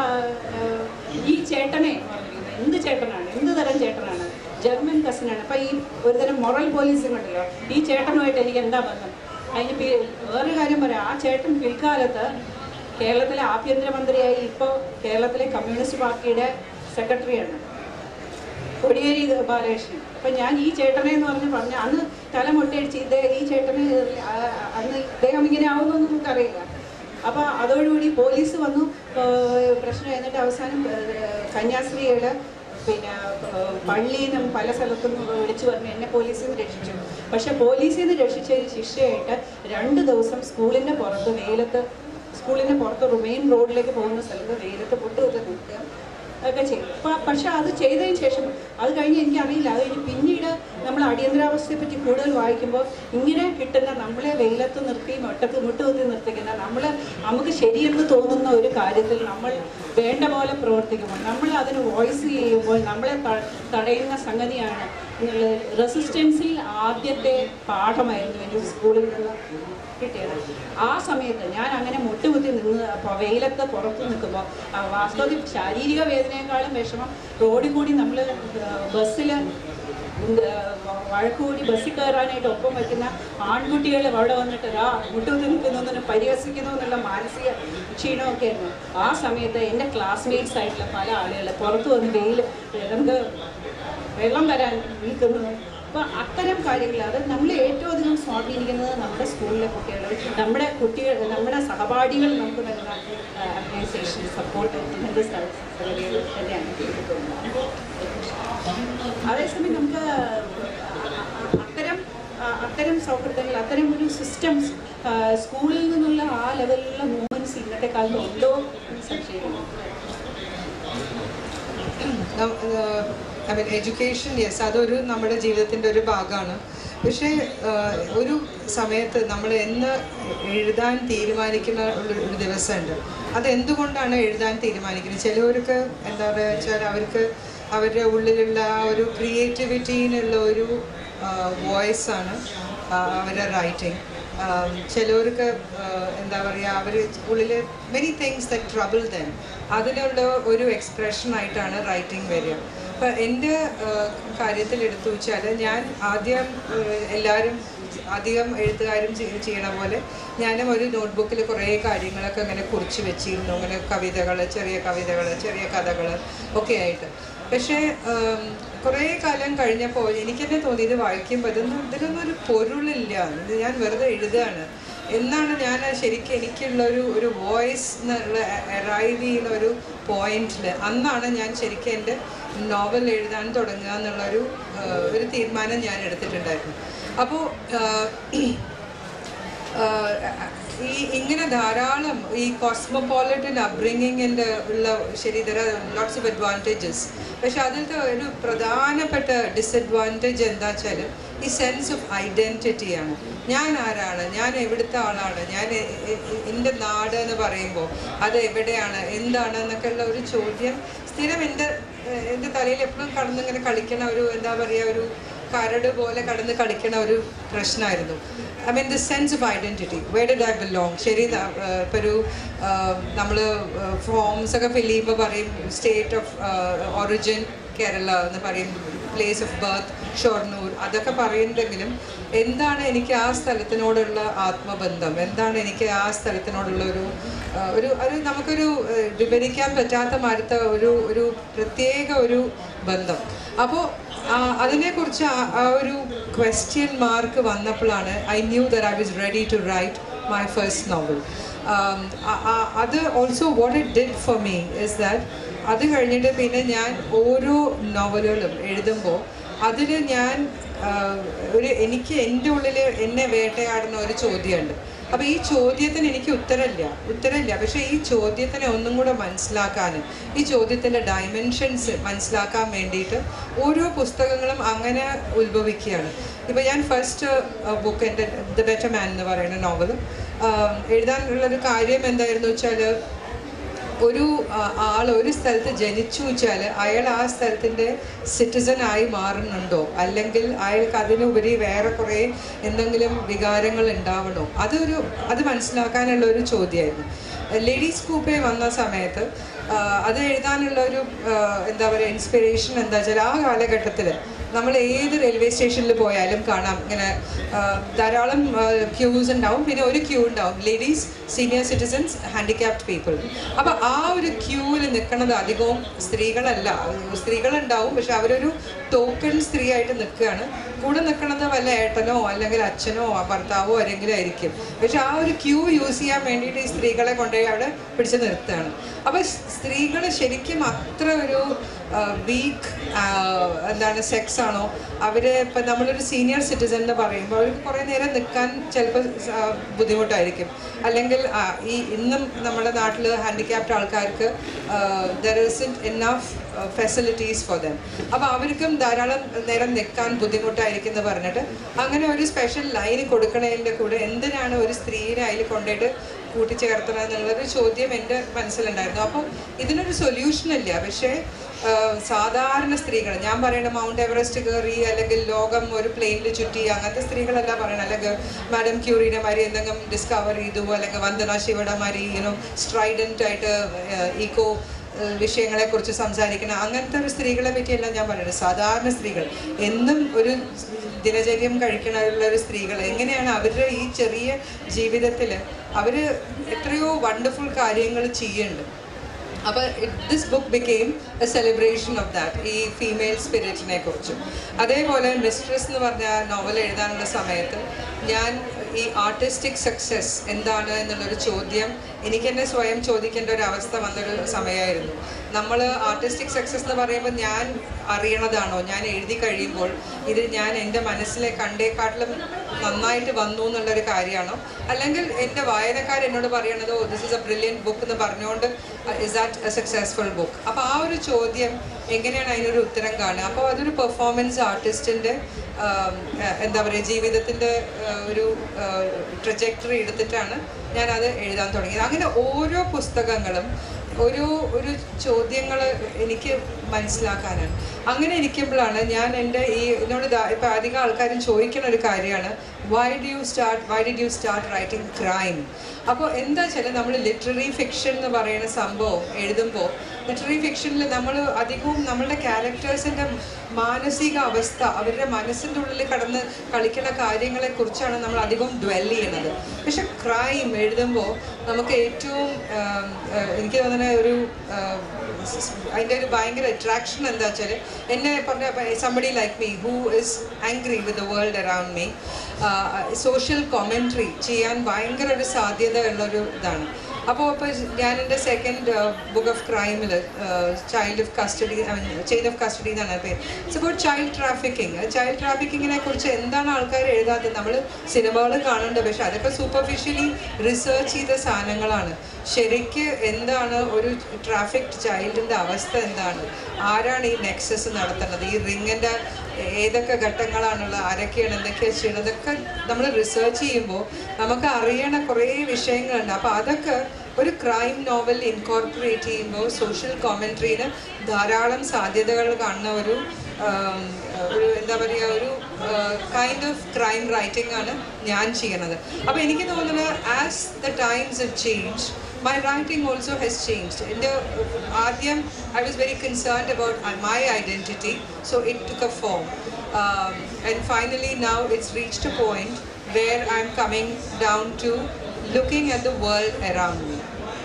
S2: ഈ ചേട്ടനെ എന്ന് പറഞ്ഞിരിക്കുന്നത് എന്ത് ചേട്ടനാണ് എന്ത് തരം ചേട്ടനാണ് ജർമ്മൻ കസിനാണ് അപ്പോൾ ഈ ഒരുതരം മൊറൽ പോലീസിംഗ് ഉണ്ടല്ലോ ഈ ചേട്ടനുമായിട്ട് എനിക്ക് എന്താ ബന്ധം അതിന് പി- വേറൊരു കാര്യം പറയാം ആ ചേട്ടൻ പിൽക്കാലത്ത് കേരളത്തിലെ ആഭ്യന്തരമന്ത്രിയായി ഇപ്പോൾ കേരളത്തിലെ കമ്മ്യൂണിസ്റ്റ് പാർട്ടിയുടെ സെക്രട്ടറിയാണ് കൊടിയേരി ബാലകൃഷ്ണൻ അപ്പം ഞാൻ ഈ ചേട്ടനെ എന്ന് പറഞ്ഞ് പറഞ്ഞ അന്ന് തല മുട്ടയടിച്ച് ഇതേ ഈ ചേട്ടന് ആ, അന്ന് ഇദ്ദേഹം ഇങ്ങനെ ആവുമെന്നൊന്നും നമുക്കറിയില്ല അപ്പോൾ അതോടുകൂടി പോലീസ് വന്നു ആ, പ്രശ്നം എന്നിട്ട് അവസാനം ആ, കന്യാസ്ത്രീകള് പിന്നെ ആ, പള്ളിയിൽ നിന്നും പല സ്ഥലത്തു നിന്നും വിളിച്ചു പറഞ്ഞു എന്നെ പോലീസിൽ നിന്ന് രക്ഷിച്ചു പക്ഷെ പോലീസിൽ നിന്ന് രക്ഷിച്ചതിന് ശിക്ഷയായിട്ട് രണ്ട് ദിവസം സ്കൂളിൻ്റെ പുറത്ത് വെയിലത്ത് സ്കൂളിൻ്റെ പുറത്ത് മെയിൻ റോഡിലേക്ക് പോകുന്ന സ്ഥലത്ത് വെയിലത്ത് പൊട്ടുകുത്തി നിൽക്കുക ഒക്കെ ചെയ്തു അപ്പം പക്ഷെ അത് ചെയ്തതിന് ശേഷം അത് കഴിഞ്ഞ് എനിക്കറിയില്ല അത് കഴിഞ്ഞ് പിന്നീട് നമ്മൾ അടിയന്തരാവസ്ഥയെ പറ്റി കൂടുതൽ വായിക്കുമ്പോൾ ഇങ്ങനെ കിട്ടുന്ന നമ്മളെ വെയിലത്ത് നിർത്തി മുട്ടത്ത് മുട്ടുകുത്തി നിർത്തിക്കുന്ന നമ്മൾ നമുക്ക് ശരിയെന്ന് തോന്നുന്ന ഒരു കാര്യത്തിൽ നമ്മൾ വേണ്ട പോലെ പ്രവർത്തിക്കുമ്പോൾ നമ്മൾ അതിന് വോയിസ് ചെയ്യുമ്പോൾ നമ്മളെ ത- തടയുന്ന സംഗതിയാണ് റെസിസ്റ്റൻസിൽ ആദ്യത്തെ പാഠമായിരുന്നു എൻ്റെ സ്കൂളിൽ നിന്ന് കിട്ടിയത് ആ സമയത്ത് ഞാൻ അങ്ങനെ മുട്ടുകുത്തി നിന്ന് അപ്പോൾ വെയിലത്ത് പുറത്ത് നിൽക്കുമ്പോൾ വാസ്തവത്തിൽ ശാരീരിക വേദനയെക്കാളും വിഷമം റോഡിൽ കൂടി നമ്മൾ ബസ്സിൽ വഴക്കുകൂടി ബസ്സിൽ കയറാനായിട്ട് ഒപ്പം വയ്ക്കുന്ന ആൺകുട്ടികൾ അവിടെ വന്നിട്ട് ആ മുട്ടുകുത്തി നിൽക്കുന്നതിന് പരിഹസിക്കുന്നു എന്നുള്ള മാനസിക ക്ഷീണമൊക്കെ ആയിരുന്നു ആ സമയത്ത് എൻ്റെ ക്ലാസ്മേറ്റ്സ് ആയിട്ടുള്ള പല ആളുകൾ പുറത്ത് വന്ന് വെയിൽ നമുക്ക് വെള്ളം വരാൻ നിൽക്കുന്നു അപ്പോൾ അത്തരം കാര്യങ്ങൾ അത് നമ്മളെ ഏറ്റവും അധികം സ്വാധീനിക്കുന്നത് നമ്മുടെ സ്കൂളിലെ കുട്ടികൾ നമ്മുടെ കുട്ടികൾ നമ്മുടെ സഹപാഠികൾ നമുക്ക് നൽകുന്ന അഡ്മിനിസ്ട്രേഷൻ സപ്പോർട്ട് ഇങ്ങനത്തെ സ്ഥല- സംഗതികൾ തന്നെയാണ് എനിക്ക് തോന്നുന്നത് അതേസമയം നമുക്ക് അത്തരം ആ, അത്തരം സൗഹൃദങ്ങൾ അത്തരം ഒരു സിസ്റ്റംസ് സ്കൂളിൽ നിന്നുള്ള ആ ലെവലിലുള്ള മൂവ്മെൻറ്റ്സ് ഇന്നത്തെ കാലത്ത് ഉണ്ടോ എന്ന് സംശയമുണ്ട്
S1: ഐ മീൻ എഡ്യൂക്കേഷൻ യെസ് അതൊരു നമ്മുടെ ജീവിതത്തിൻ്റെ ഒരു ഭാഗമാണ് പക്ഷേ ആഹ്, ഒരു സമയത്ത് നമ്മൾ എന്ന് എഴുതാൻ തീരുമാനിക്കുന്ന ഒരു ഒരു ദിവസമുണ്ട് അത് എന്തുകൊണ്ടാണ് എഴുതാൻ തീരുമാനിക്കുന്നത് ചിലവർക്ക് എന്താ പറയുക വെച്ചാൽ അവർക്ക് അവരുടെ ഉള്ളിലുള്ള ആ ഒരു ക്രിയേറ്റിവിറ്റീനുള്ള ഒരു വോയിസ് ആണ് ആഹ്, അവരുടെ റൈറ്റിംഗ് ചിലവർക്ക് എന്താ പറയുക അവർ ഉള്ളിൽ many things that trouble then അതിനുള്ള ഒരു എക്സ്പ്രഷൻ ആയിട്ടാണ് റൈറ്റിംഗ് വരിക അപ്പം എൻ്റെ കാര്യത്തിൽ എടുത്തു വെച്ചാൽ ഞാൻ ആദ്യം ആഹ്, എല്ലാവരും അധികം എഴുത്തുകാരും ചെയ്- ചെയ്യണ പോലെ ഞാനും ഒരു നോട്ട്ബുക്കിൽ കുറേ കാര്യങ്ങളൊക്കെ ഇങ്ങനെ കുറിച്ച് വെച്ചിരുന്നു അങ്ങനെ കവിതകൾ ചെറിയ കവിതകൾ ചെറിയ കഥകൾ ഒക്കെ ആയിട്ട് പക്ഷേ ആം, കുറേ കാലം കഴിഞ്ഞപ്പോൾ എനിക്ക് തന്നെ തോന്നി ഇത് വായിക്കുമ്പോൾ ഇതൊന്നും ഇതിലൊന്നും ഒരു പൊരുളില്ല ഇത് ഞാൻ വെറുതെ എഴുതുകയാണ് എന്നാണ് ഞാൻ ശരിക്കും എനിക്കുള്ള ഒരു ഒരു വോയിസ് എന്നുള്ള അറൈവ് ചെയ്യുന്ന ഒരു പോയിന്റിൽ അന്നാണ് ഞാൻ ശരിക്കും എൻ്റെ നോവൽ എഴുതാൻ തുടങ്ങുക എന്നുള്ളൊരു ആ, ഒരു തീരുമാനം ഞാൻ എടുത്തിട്ടുണ്ടായിരുന്നു അപ്പോൾ ഈ ഇങ്ങനെ ധാരാളം ഈ കോസ്മോപോളിറ്റൻ അപ്ബ്രിങ്ങിങ്ങിൻ്റെ ഉള്ള ശരി ദർ ലോട്ട്സ് ഓഫ് അഡ്വാൻറ്റേജസ് പക്ഷെ അതിലത്തെ ഒരു പ്രധാനപ്പെട്ട ഡിസഡ്വാൻറ്റേജ് എന്താ വെച്ചാൽ ഈ സെൻസ് ഓഫ് ഐഡൻറ്റിറ്റിയാണ് ഞാൻ ആരാണ് ഞാൻ എവിടുത്തെ ആളാണ് ഞാൻ എ- എ- എ- എൻ്റെ നാട് എന്ന് പറയുമ്പോൾ അത് എവിടെയാണ് എന്താണ് എന്നൊക്കെ ഉള്ള ഒരു ചോദ്യം സ്ഥിരം എൻ്റെ ഏഹ് എൻ്റെ തലയിൽ എപ്പോഴും കടന്നിങ്ങനെ കളിക്കണ ഒരു എന്താ പറയുക ഒരു കരട് പോലെ കടന്ന് കളിക്കണ ഒരു പ്രശ്നമായിരുന്നു I mean the sense of identity way did I belong ശരി ഇപ്പോൾ ഒരു നമ്മൾ ഫോംസ് ഒക്കെ ഫില്ല് ചെയ്യുമ്പോൾ പറയും സ്റ്റേറ്റ് ഓഫ് ഒറിജിൻ കേരള എന്ന് പറയും പ്ലേസ് ഓഫ് ബർത്ത് ഷൊർണൂർ അതൊക്കെ പറയുന്നെങ്കിലും എന്താണ് എനിക്ക് ആ സ്ഥലത്തിനോടുള്ള ആത്മബന്ധം എന്താണ് എനിക്ക് ആ സ്ഥലത്തിനോടുള്ള ഒരു ആ, ഒരു ഒരു നമുക്കൊരു ഏഹ്, വിവരിക്കാൻ പറ്റാത്ത മാരത്തെ ഒരു ഒരു പ്രത്യേക ഒരു ബന്ധം അപ്പോൾ അതിനെക്കുറിച്ച് ആ ആ ഒരു ക്വസ്റ്റ്യൻ മാർക്ക് വന്നപ്പോഴാണ് I knew there I was ready to write my first novel അത് also what it did for me is that അത് കഴിഞ്ഞിട്ട് പിന്നെ ഞാൻ ഓരോ നോവലുകളും എഴുതുമ്പോൾ അതിൽ ഞാൻ ആഹ്, ഒരു എനിക്ക് എൻ്റെ ഉള്ളിൽ എന്നെ വേട്ടയാടുന്ന ഒരു ചോദ്യമുണ്ട് അപ്പോൾ ഈ ചോദ്യത്തിന് എനിക്ക് ഉത്തരമില്ല ഉത്തരമില്ല പക്ഷേ ഈ ചോദ്യത്തിനെ ഒന്നും കൂടെ മനസ്സിലാക്കാൻ ഈ ചോദ്യത്തിൻ്റെ ഡയമെൻഷൻസ് മനസ്സിലാക്കാൻ വേണ്ടിയിട്ട് ഓരോ പുസ്തകങ്ങളും അങ്ങനെ ഉത്ഭവിക്കുകയാണ് ഇപ്പോൾ ഞാൻ ഫസ്റ്റ് ബുക്ക് എൻ്റെ ദ ബെറ്റർ മാൻ എന്ന് പറയുന്ന നോവൽ എഴുതാനുള്ളൊരു കാര്യം എന്തായിരുന്നു വെച്ചാൽ ഒരു ആ, ആൾ ഒരു സ്ഥലത്ത് ജനിച്ചു വെച്ചാൽ അയാൾ ആ സ്ഥലത്തിൻ്റെ സിറ്റിസൺ ആയി മാറുന്നുണ്ടോ അല്ലെങ്കിൽ അയാൾക്ക് അതിനുപരി വേറെ കുറേ എന്തെങ്കിലും വികാരങ്ങൾ ഉണ്ടാവണോ അതൊരു അത് മനസ്സിലാക്കാനുള്ള ഒരു ചോദ്യമായിരുന്നു ലേഡീസ് കൂപ്പെ വന്ന സമയത്ത് ആ, അത് എഴുതാനുള്ള ഒരു ആ, എന്താ പറയുക ഇൻസ്പിറേഷൻ എന്താ വെച്ചാൽ ആ കാലഘട്ടത്തിൽ നമ്മൾ ഏത് റെയിൽവേ സ്റ്റേഷനിൽ പോയാലും കാണാം ഇങ്ങനെ ആ, ധാരാളം ക്യൂസ് ഉണ്ടാവും പിന്നെ ഒരു ക്യൂ ഉണ്ടാവും ladies senior citizens handicapped people അപ്പോൾ ആ ഒരു ക്യൂവിൽ നിൽക്കുന്നത് അധികവും സ്ത്രീകളല്ല സ്ത്രീകളുണ്ടാവും പക്ഷെ അവരൊരു ടോക്കൺ സ്ത്രീ ആയിട്ട് നിൽക്കുകയാണ് കൂടെ നിൽക്കുന്നത് വല്ല ഏട്ടനോ അല്ലെങ്കിൽ അച്ഛനോ ഭർത്താവോ ആരെങ്കിലും ആയിരിക്കും പക്ഷെ ആ ഒരു ക്യൂ യൂസ് ചെയ്യാൻ വേണ്ടിയിട്ട് ഈ സ്ത്രീകളെ കൊണ്ടുപോയി അവിടെ പിടിച്ച് നിർത്തുകയാണ് അപ്പോൾ സ്ത്രീകൾ ശരിക്കും അത്ര ഒരു വീക്ക് എന്താണ് സെക്സ് ആണോ അവർ ഇപ്പം നമ്മളൊരു സീനിയർ സിറ്റിസൺ എന്ന് പറയുമ്പോൾ അവർക്ക് കുറേ നേരം നിൽക്കാൻ ചിലപ്പോൾ ബുദ്ധിമുട്ടായിരിക്കും അല്ലെങ്കിൽ ആ, ഈ ഇന്നും നമ്മുടെ നാട്ടിൽ ഹാൻഡിക്യാപ്ഡ് ആൾക്കാർക്ക് there is enough facilities for them അപ്പോൾ അവർക്കും ധാരാളം നേരം നിൽക്കാൻ ബുദ്ധിമുട്ടായിരിക്കും എന്ന് പറഞ്ഞിട്ട് അങ്ങനെ ഒരു സ്പെഷ്യൽ ലൈൻ കൊടുക്കണതിൻ്റെ കൂടെ എന്തിനാണ് ഒരു സ്ത്രീനെ അതിൽ കൊണ്ടുപോയിട്ട് കൂട്ടിച്ചേർത്തണം എന്നുള്ളൊരു ചോദ്യം എൻ്റെ മനസ്സിലുണ്ടായിരുന്നു അപ്പം ഇതിനൊരു സൊല്യൂഷൻ ഇല്ല പക്ഷേ ആ, സാധാരണ സ്ത്രീകൾ ഞാൻ പറയുന്ന മൗണ്ട് എവറസ്റ്റ് കയറി അല്ലെങ്കിൽ ലോകം ഒരു പ്ലെയിനിൽ ചുറ്റി അങ്ങനത്തെ സ്ത്രീകളല്ല പറയണം അല്ലെങ്കിൽ മാഡം ക്യൂറിനെ മാതിരി എന്തെങ്കിലും ഡിസ്കവർ ചെയ്തു അല്ലെങ്കിൽ വന്ദന ശിവയുടെ മാതിരി യൂനോ സ്ട്രൈഡൻ്റ് ആയിട്ട് ഈക്കോ വിഷയങ്ങളെക്കുറിച്ച് സംസാരിക്കണം അങ്ങനത്തെ ഒരു സ്ത്രീകളെ പറ്റിയല്ല ഞാൻ പറയുന്നത് സാധാരണ സ്ത്രീകൾ എന്നും ഒരു ദിനചര്യം കഴിക്കണുള്ള ഒരു സ്ത്രീകൾ എങ്ങനെയാണ് അവരുടെ ഈ ചെറിയ ജീവിതത്തിൽ അവർ എത്രയോ വണ്ടർഫുൾ കാര്യങ്ങൾ ചെയ്യുന്നുണ്ട് അപ്പോൾ this book became a celebration of that ഈ ഫീമെയിൽ സ്പിരിറ്റിനെ കുറിച്ചും അതേപോലെ മിസ്ട്രസ് എന്ന് പറഞ്ഞ നോവൽ എഴുതാനുള്ള സമയത്ത് ഞാൻ ഈ ആർട്ടിസ്റ്റിക് സക്സസ് എന്താണ് എന്നുള്ളൊരു ചോദ്യം എനിക്ക് തന്നെ സ്വയം ചോദിക്കേണ്ട ഒരു അവസ്ഥ വന്നൊരു സമയമായിരുന്നു നമ്മൾ ആർട്ടിസ്റ്റിക് സക്സസ് എന്ന് പറയുമ്പോൾ ഞാൻ അറിയണതാണോ ഞാൻ എഴുതി കഴിയുമ്പോൾ ഇത് ഞാൻ എൻ്റെ മനസ്സിലെ കണ്ടേക്കാട്ടിലും നന്നായിട്ട് വന്നു എന്നുള്ളൊരു കാര്യമാണോ അല്ലെങ്കിൽ എൻ്റെ വായനക്കാർ എന്നോട് പറയണതോ this is a brilliant book എന്ന് പറഞ്ഞുകൊണ്ട് is that a successful book അപ്പോൾ ആ ഒരു ചോദ്യം എങ്ങനെയാണ് അതിനൊരു ഉത്തരം കാണുക അപ്പോൾ അതൊരു പെർഫോമൻസ് ആർട്ടിസ്റ്റിൻ്റെ എന്താ പറയുക ജീവിതത്തിൻ്റെ ഒരു ട്രജക്ടറി എടുത്തിട്ടാണ് ഞാനത് എഴുതാൻ തുടങ്ങിയത് അങ്ങനെ ഓരോ പുസ്തകങ്ങളും ഒരു ഒരു ചോദ്യങ്ങൾ എനിക്ക് മനസ്സിലാക്കാനാണ് അങ്ങനെ ഇരിക്കുമ്പോഴാണ് ഞാൻ എൻ്റെ ഈ എന്നോട് ഇപ്പം അധികം ആൾക്കാരും ചോദിക്കുന്ന ഒരു കാര്യമാണ് why do you start why did you start writing crime അപ്പോൾ എന്താ വെച്ചാൽ നമ്മൾ ലിറ്റററി ഫിക്ഷൻ എന്ന് പറയുന്ന സംഭവം എഴുതുമ്പോൾ ലിറ്റററി ഫിക്ഷനിൽ നമ്മൾ അധികവും നമ്മളുടെ ക്യാരക്ടേഴ്സിൻ്റെ മാനസിക അവസ്ഥ അവരുടെ മനസ്സിൻ്റെ ഉള്ളിൽ കടന്ന് കളിക്കുന്ന കാര്യങ്ങളെക്കുറിച്ചാണ് നമ്മൾ അധികവും ഡ്വെൽ ചെയ്യുന്നത് പക്ഷെ ക്രൈം എഴുതുമ്പോൾ നമുക്ക് ഏറ്റവും ആം, ആ, എനിക്ക് തോന്നുന്ന ഒരു ആം, അതിൻ്റെ ഒരു ഭയങ്കര അട്രാക്ഷൻ എന്താ വെച്ചാൽ എന്നെ പറഞ്ഞ somebody like me who is angry with the world around me social commentary ചെയ്യാൻ ഭയങ്കര ഒരു സാധ്യത ഉള്ളൊരു ഇതാണ് അപ്പോൾ ഇപ്പോൾ ഞാൻ എൻ്റെ സെക്കൻഡ് ബുക്ക് ഓഫ് ക്രൈമിൽ child of custody I mean chain of custody എന്നാണ് പേര് it's about child trafficking child ട്രാഫിക്കിങ്ങിനെ കുറിച്ച് എന്താണ് ആൾക്കാർ എഴുതാത്തത് നമ്മൾ സിനിമകൾ കാണുന്നുണ്ട് പക്ഷെ അതൊക്കെ സൂപ്പർഫിഷ്യലി റിസർച്ച് ചെയ്ത സാധനങ്ങളാണ് ശരിക്ക് എന്താണ് ഒരു ട്രാഫിക് ചൈൽഡിൻ്റെ അവസ്ഥ എന്താണ് ആരാണ് ഈ നെക്സസ് നടത്തുന്നത് ഈ റിങ്ങിൻ്റെ ഏതൊക്കെ ഘട്ടങ്ങളാണുള്ളത് ആരൊക്കെയാണ് എന്തൊക്കെയാണ് ചെയ്യുന്നത് അതൊക്കെ നമ്മൾ റിസർച്ച് ചെയ്യുമ്പോൾ നമുക്ക് അറിയണ കുറേ വിഷയങ്ങളുണ്ട് അപ്പോൾ അതൊക്കെ ഒരു ക്രൈം നോവൽ ഇൻകോർപ്പറേറ്റ് ചെയ്യുമ്പോൾ സോഷ്യൽ കോമെൻട്രീന് ധാരാളം സാധ്യതകൾ കാണുന്ന ഒരു ആം, ഒരു എന്താ പറയുക ഒരു കൈൻഡ് ഓഫ് ക്രൈം റൈറ്റിംഗ് ആണ് ഞാൻ ചെയ്യണത് അപ്പോൾ എനിക്ക് തോന്നുന്നത് as the times it change my writing also has changed. In the ആദ്യം I was very concerned about uh, my identity, so it took a form. Um, and finally now it's reached a point where I'm coming down to looking at the world around me.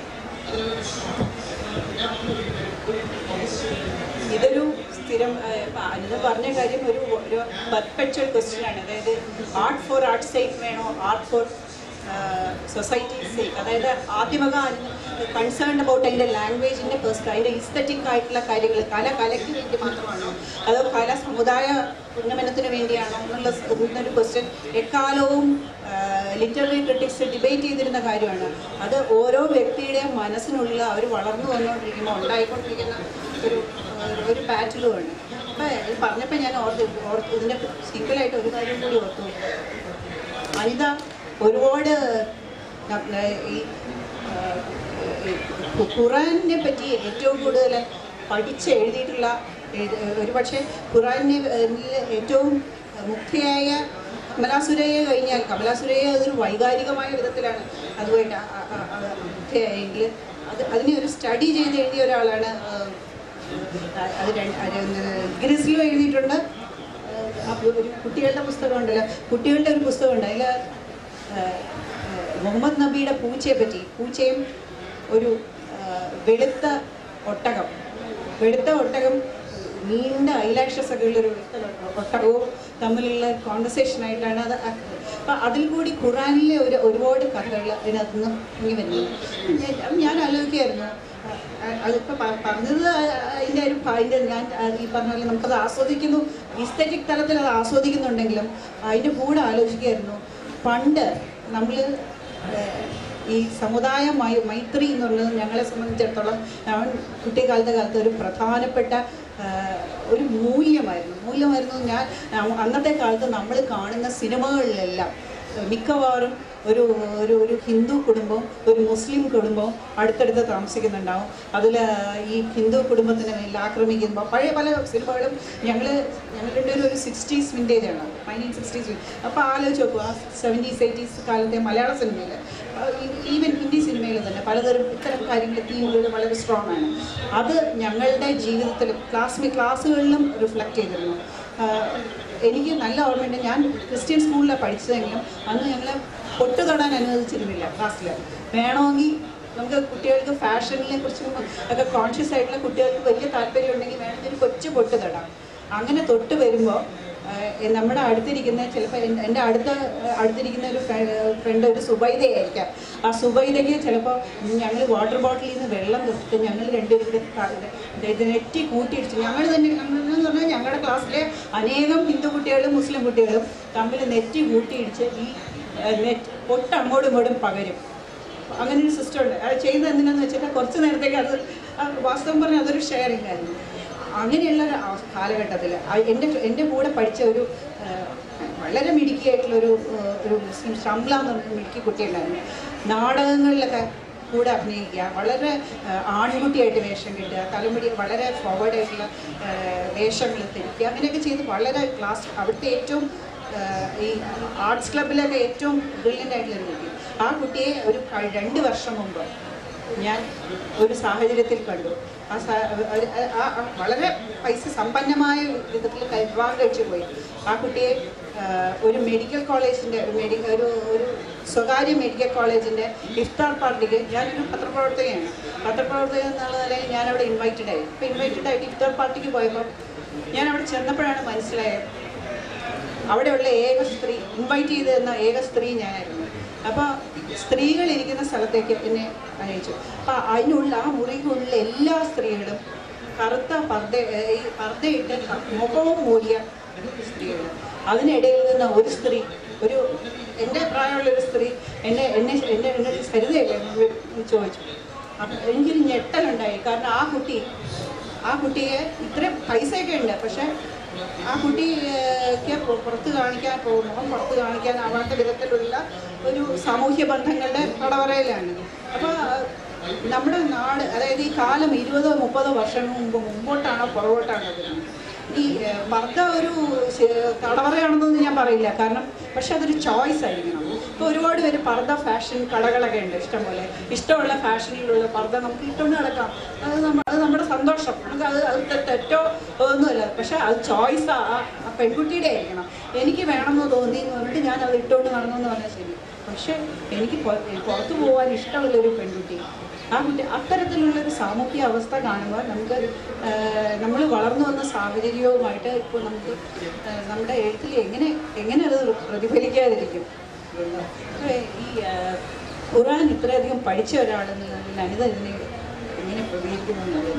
S2: ഇതൊരു സ്ഥിരം അന്ന് പറഞ്ഞ കാര്യം ഒരു ഒരു perpetual question ആണ് അതായത് art for art sake വേണോ ആർട്ട് ഫോർ സൊസൈറ്റി സേക്ക് അതായത് ആദ്യമക കൺസേൺഡ് അബൌട്ട് അതിൻ്റെ ലാംഗ്വേജിൻ്റെ പേഴ്സൺ അതിൻ്റെ ഇസ്തറ്റിക് ആയിട്ടുള്ള കാര്യങ്ങൾ കല കലയ്ക്ക് വേണ്ടി മാത്രമാണോ അതോ കല സമുദായ ഉന്നമനത്തിന് വേണ്ടിയാണോ എന്നുള്ള എന്നൊരു ക്വസ്റ്റ്യൻ എക്കാലവും ലിറ്റററി ക്രിട്ടിക്സ് ഡിബേറ്റ് ചെയ്തിരുന്ന കാര്യമാണ് അത് ഓരോ വ്യക്തിയുടെയും മനസ്സിനുള്ളിൽ അവർ വളർന്നു വന്നുകൊണ്ടിരിക്കുമ്പോൾ ഉണ്ടായിക്കൊണ്ടിരിക്കുന്ന ഒരു ഒരു- ഒരു പാറ്റലുമാണ് അപ്പം ഇത് പറഞ്ഞപ്പോൾ ഞാൻ ഓർത്ത് ഓർത്ത് ഇതിൻ്റെ സീക്വലായിട്ട് ഒരു കാര്യം കൂടി ഓർത്തു അനിത ഒരുപാട് ന- ന- ഈ ആ, ഈ ഖു- ഖുറാനെ പറ്റി ഏറ്റവും കൂടുതൽ പഠിച്ച് എഴുതിയിട്ടുള്ള എഴുതി- ഒരുപക്ഷെ ഖുറാനെ ഏറ്റവും മുഖ്യയായ കമലാസുരയെ കഴിഞ്ഞാൽ കമലാസുരയെ അതൊരു വൈകാരികമായ വിധത്തിലാണ് അതുമായിട്ട് ആ- ആ- ആ- ആ മുഖ്യയായെങ്കിൽ അത് അതിനെ ഒരു സ്റ്റഡി ചെയ്ത് എഴുതിയ ഒരാളാണ് ആ, അത് രണ്ട് ഗ്രിസിലും എഴുതിയിട്ടുണ്ട് ഒരു കുട്ടികളുടെ പുസ്തകം ഉണ്ടല്ലോ കുട്ടികളുടെ ഒരു പുസ്തകമുണ്ട് അതിൽ മുഹമ്മദ് നബിയുടെ പൂച്ചയെ പറ്റി പൂച്ചയും ഒരു ആ, വെളുത്ത ഒട്ടകം വെളുത്ത ഒട്ടകം നീണ്ട ഐലാഷസ് ഒക്കെ ഉള്ളൊരു വെളുത്ത ഒട്ടകവും തമ്മിലുള്ള കോൺവെർസേഷൻ ആയിട്ടാണ് അത് അപ്പം അതിൽ കൂടി ഖുറാനിലെ ഒരു ഒരുപാട് കഥകൾ അതിനകത്ത് നിന്ന് ഇങ്ങനെ വരുന്നു ഞാൻ- ഞാൻ ആലോചിക്കുകയായിരുന്നു അതിപ്പോൾ പറഞ്ഞത് അതിൻ്റെ ഒരു അതിൻ്റെ ഞാൻ ആ, ഈ പറഞ്ഞ പോലെ നമുക്കത് ആസ്വദിക്കുന്നു ഇസ്തറ്റിക് തലത്തിൽ അത് ആസ്വദിക്കുന്നുണ്ടെങ്കിലും അതിൻ്റെ കൂടെ ആലോചിക്കുകയായിരുന്നു പണ്ട് നമ്മൾ ഈ സമുദായ മൈ മൈത്രി എന്നുള്ളത് ഞങ്ങളെ സംബന്ധിച്ചിടത്തോളം ഞാൻ കുട്ടിക്കാലത്തെ കാലത്ത് ഒരു പ്രധാനപ്പെട്ട ആ, ഒരു മൂല്യമായിരുന്നു മൂല്യമായിരുന്നു ഞാൻ ആ, അന്നത്തെ കാലത്ത് നമ്മൾ കാണുന്ന സിനിമകളിലെല്ലാം മിക്കവാറും ഒരു ഒരു ഒരു ഹിന്ദു കുടുംബവും ഒരു മുസ്ലിം കുടുംബവും അടുത്തടുത്ത് താമസിക്കുന്നുണ്ടാവും അതിൽ ഈ ഹിന്ദു കുടുംബത്തിന് മേലിൽ ആക്രമിക്കുമ്പോൾ പഴയ പല സിനിമകളും ഞങ്ങൾ ഞങ്ങളുടെ ഒരു ഒരു സിക്സ്റ്റീസ് വിൻറ്റേജ് ആണ് നയൻറ്റീൻ സിക്സ്റ്റീസ് അപ്പോൾ ആലോചിച്ച് നോക്കുക ആ സെവൻറ്റീസ് എയ്റ്റീസ് കാലത്തെ മലയാള സിനിമയിൽ ഈവൻ ഹിന്ദി സിനിമയിൽ തന്നെ പലതരം ഇത്തരം കാര്യങ്ങൾ തീമുകൾ വളരെ സ്ട്രോങ് ആണ് അത് ഞങ്ങളുടെ ജീവിതത്തിലും ക്ലാസ് ക്ലാസ്സുകളിലും റിഫ്ലക്റ്റ് ചെയ്തിരുന്നു ആഹ് എനിക്ക് നല്ല ഓർമ്മയുണ്ട് ഞാൻ ക്രിസ്ത്യൻ സ്കൂളിലാണ് പഠിച്ചതെങ്കിലും അന്ന് ഞങ്ങളെ പൊട്ട് തൊടാൻ അനുവദിച്ചിരുന്നില്ല ക്ലാസ്സിൽ വേണമെങ്കിൽ നമുക്ക് കുട്ടികൾക്ക് ഫാഷനിനെ കുറിച്ചും ഒക്കെ കോൺഷ്യസ് ആയിട്ടുള്ള കുട്ടികൾക്ക് വലിയ താല്പര്യം ഉണ്ടെങ്കിൽ വേണമെങ്കിൽ ഒരു കൊച്ചു പൊട്ട് തൊടാം അങ്ങനെ തൊട്ട് വരുമ്പോൾ ആഹ് നമ്മുടെ അടുത്തിരിക്കുന്ന ചിലപ്പോൾ എൻ്റെ അടുത്ത അടുത്തിരിക്കുന്ന ഒരു ഫ്രണ്ട് ഒരു സുബൈദയായിരിക്കാം ആ സുബൈദയ്ക്ക് ചിലപ്പോൾ ഞങ്ങൾ വാട്ടർ ബോട്ടിലിൽ നിന്ന് വെള്ളം തൊട്ടിട്ട് ഞങ്ങൾ രണ്ടുപേരും കൂടെ ത- ഇത് നെറ്റി കൂട്ടിയിടിച്ച് ഞങ്ങൾ തന്നെ ഞങ്ങൾ എന്ന് പറഞ്ഞാൽ ഞങ്ങളുടെ ക്ലാസ്സിലെ അനേകം ഹിന്ദു കുട്ടികളും മുസ്ലിം കുട്ടികളും തമ്മിൽ നെറ്റി കൂട്ടിയിടിച്ച് ഈ ഏഹ്, നെറ്റ് പൊട്ട് അങ്ങോട്ടും ഇങ്ങോട്ടും പകരും അങ്ങനെ ഒരു സിസ്റ്റം ഉണ്ട് അത് ചെയ്യുന്നത് എന്തിനാന്ന് വെച്ചാൽ കുറച്ച് നേരത്തേക്ക് അത് ആ വാസ്തവം പറഞ്ഞാൽ അതൊരു ഷെയറിംഗ് ആയിരുന്നു അങ്ങനെയുള്ള ഒരു അവ- കാലഘട്ടത്തിൽ എൻ്റെ എൻ്റെ കൂടെ പഠിച്ച ഒരു ആ, വളരെ മിടുക്കിയായിട്ടുള്ളൊരു ആ, ഒരു മുസ്ലിം ഷംല എന്ന് പറഞ്ഞ മിടുക്കി കുട്ടിയുണ്ടായിരുന്നു നാടകങ്ങളിലൊക്കെ കൂടെ അഭിനയിക്കുക വളരെ ആ, ആൺകുട്ടിയായിട്ട് വേഷം കിട്ടുക തലമുടി വളരെ ഫോർവേഡ് ആയിട്ടുള്ള വേഷങ്ങൾ ധരിക്കുക അങ്ങനെയൊക്കെ ചെയ്ത് വളരെ ക്ലാസ് അവിടുത്തെ ഏറ്റവും ആ, ഈ ആർട്സ് ക്ലബിലൊക്കെ ഏറ്റവും ബ്രില്യൻ്റ് ആയിട്ടുള്ള ഒരു കുട്ടി ആ കുട്ടിയെ ഒരു ക- രണ്ട് വർഷം മുമ്പ് ഞാൻ ഒരു സാഹചര്യത്തിൽ കണ്ടു ആ സാ- ഒരു- ആ- ആ വളരെ പൈസ സമ്പന്നമായ വിധത്തിൽ ക- വിവാഹം കഴിച്ചു പോയി ആ കുട്ടിയെ ആ, ഒരു മെഡിക്കൽ കോളേജിൻ്റെ ഒരു മെഡിക്കൽ ഒരു ഒരു സ്വകാര്യ മെഡിക്കൽ കോളേജിൻ്റെ ഇഫ്താർ പാർട്ടിക്ക് ഞാനൊരു പത്രപ്രവർത്തകയാണ് പത്രപ്രവർത്തക എന്നുള്ള നിലയിൽ ഞാനവിടെ ഇൻവൈറ്റഡ് ആയി അപ്പോൾ ഇൻവൈറ്റഡ് ആയിട്ട് ഇഫ്താർ പാർട്ടിക്ക് പോയപ്പോൾ ഞാൻ അവിടെ ചെന്നപ്പോഴാണ് മനസ്സിലായത് അവിടെയുള്ള ഏക സ്ത്രീ ഇൻവൈറ്റ് ചെയ്ത് തന്ന ഏക സ്ത്രീ ഞാനായിരുന്നു അപ്പോൾ സ്ത്രീകൾ ഇരിക്കുന്ന സ്ഥലത്തേക്ക് എന്നെ അയച്ചു അപ്പോൾ അതിനുള്ള ആ മുറിക്കുള്ളിൽ എല്ലാ സ്ത്രീകളും കറുത്ത പർദ്ദ ഏഹ് ഈ പർദ്ദയിട്ട് മുഖവും മൂടിയ സ്ത്രീകൾ അതിനിടയിൽ നിന്ന് ഒരു സ്ത്രീ ഒരു എൻ്റെ പ്രായമുള്ള ഒരു സ്ത്രീ എന്നെ എന്നെ എന്നെ എന്നെ സരിതയല്ലേ എന്ന് ചോദിച്ചു അപ്പം എനിക്കൊരു ഞെട്ടലുണ്ടായി കാരണം ആ കുട്ടി ആ കുട്ടിയെ ഇത്രയും പൈസയൊക്കെ ഉണ്ട് പക്ഷെ ആ കുട്ടിക്ക് പു- പുറത്ത് കാണിക്കാൻ പോ- മുഖം പുറത്ത് കാണിക്കാനാവാത്ത വിധത്തിലുള്ള ഒരു സാമൂഹ്യ ബന്ധങ്ങളുടെ കടവറയിലാണ് അപ്പോൾ നമ്മുടെ നാട് അതായത് ഈ കാലം ഇരുപതോ മുപ്പതോ വർഷം മുമ്പ് മുമ്പോട്ടാണോ പുറകോട്ടാണോ വരുന്നത് ഈ ഏഹ്, പർദ്ദ ഒരു ശ- തടവറയാണെന്നൊന്നും ഞാൻ പറയില്ല കാരണം പക്ഷെ അതൊരു ചോയ്സ് ആയിരിക്കണം ഇപ്പോൾ ഒരുപാട് പേര് പർദ്ദ ഫാഷൻ കടകളൊക്കെ ഉണ്ട് ഇഷ്ടംപോലെ ഇഷ്ടമുള്ള ഫാഷനിലുള്ള പർദ്ദ നമുക്ക് ഇട്ടുകൊണ്ട് നടക്കാം അത് നമ്മ അത് നമ്മുടെ സന്തോഷം നമുക്ക് അത് അത് തെ- തെറ്റോ ഒന്നുമല്ല പക്ഷെ അത് ചോയ്സ് ആ ആ പെൺകുട്ടിയുടെ ആയിരിക്കണം എനിക്ക് വേണമെന്ന് തോന്നി എന്ന് പറഞ്ഞിട്ട് ഞാൻ അത് ഇട്ടുകൊണ്ട് നടന്നു എന്ന് പറഞ്ഞാൽ ശരി പക്ഷെ എനിക്ക് പൊ- പുറത്തു പോകാൻ ഇഷ്ടമുള്ള ഒരു പെൺകുട്ടി ആ കുട്ടി അത്തരത്തിലുള്ളൊരു സാമൂഹ്യ അവസ്ഥ കാണുമ്പോൾ നമുക്ക് നമ്മൾ വളർന്നു വന്ന സാഹചര്യവുമായിട്ട് ഇപ്പോൾ നമുക്ക് ആ, നമ്മുടെ എഴുത്തിൽ എങ്ങനെ എങ്ങനെ അത് പ്രതിഫലിക്കാതിരിക്കും അപ്പോൾ ഈ ആ, ഖുറാൻ ഇത്രയധികം പഠിച്ച ഒരാളെന്നുള്ളതിൽ അനിത ഇതിനെ എങ്ങനെ പ്രതികരിക്കുന്നു എന്നുള്ളത്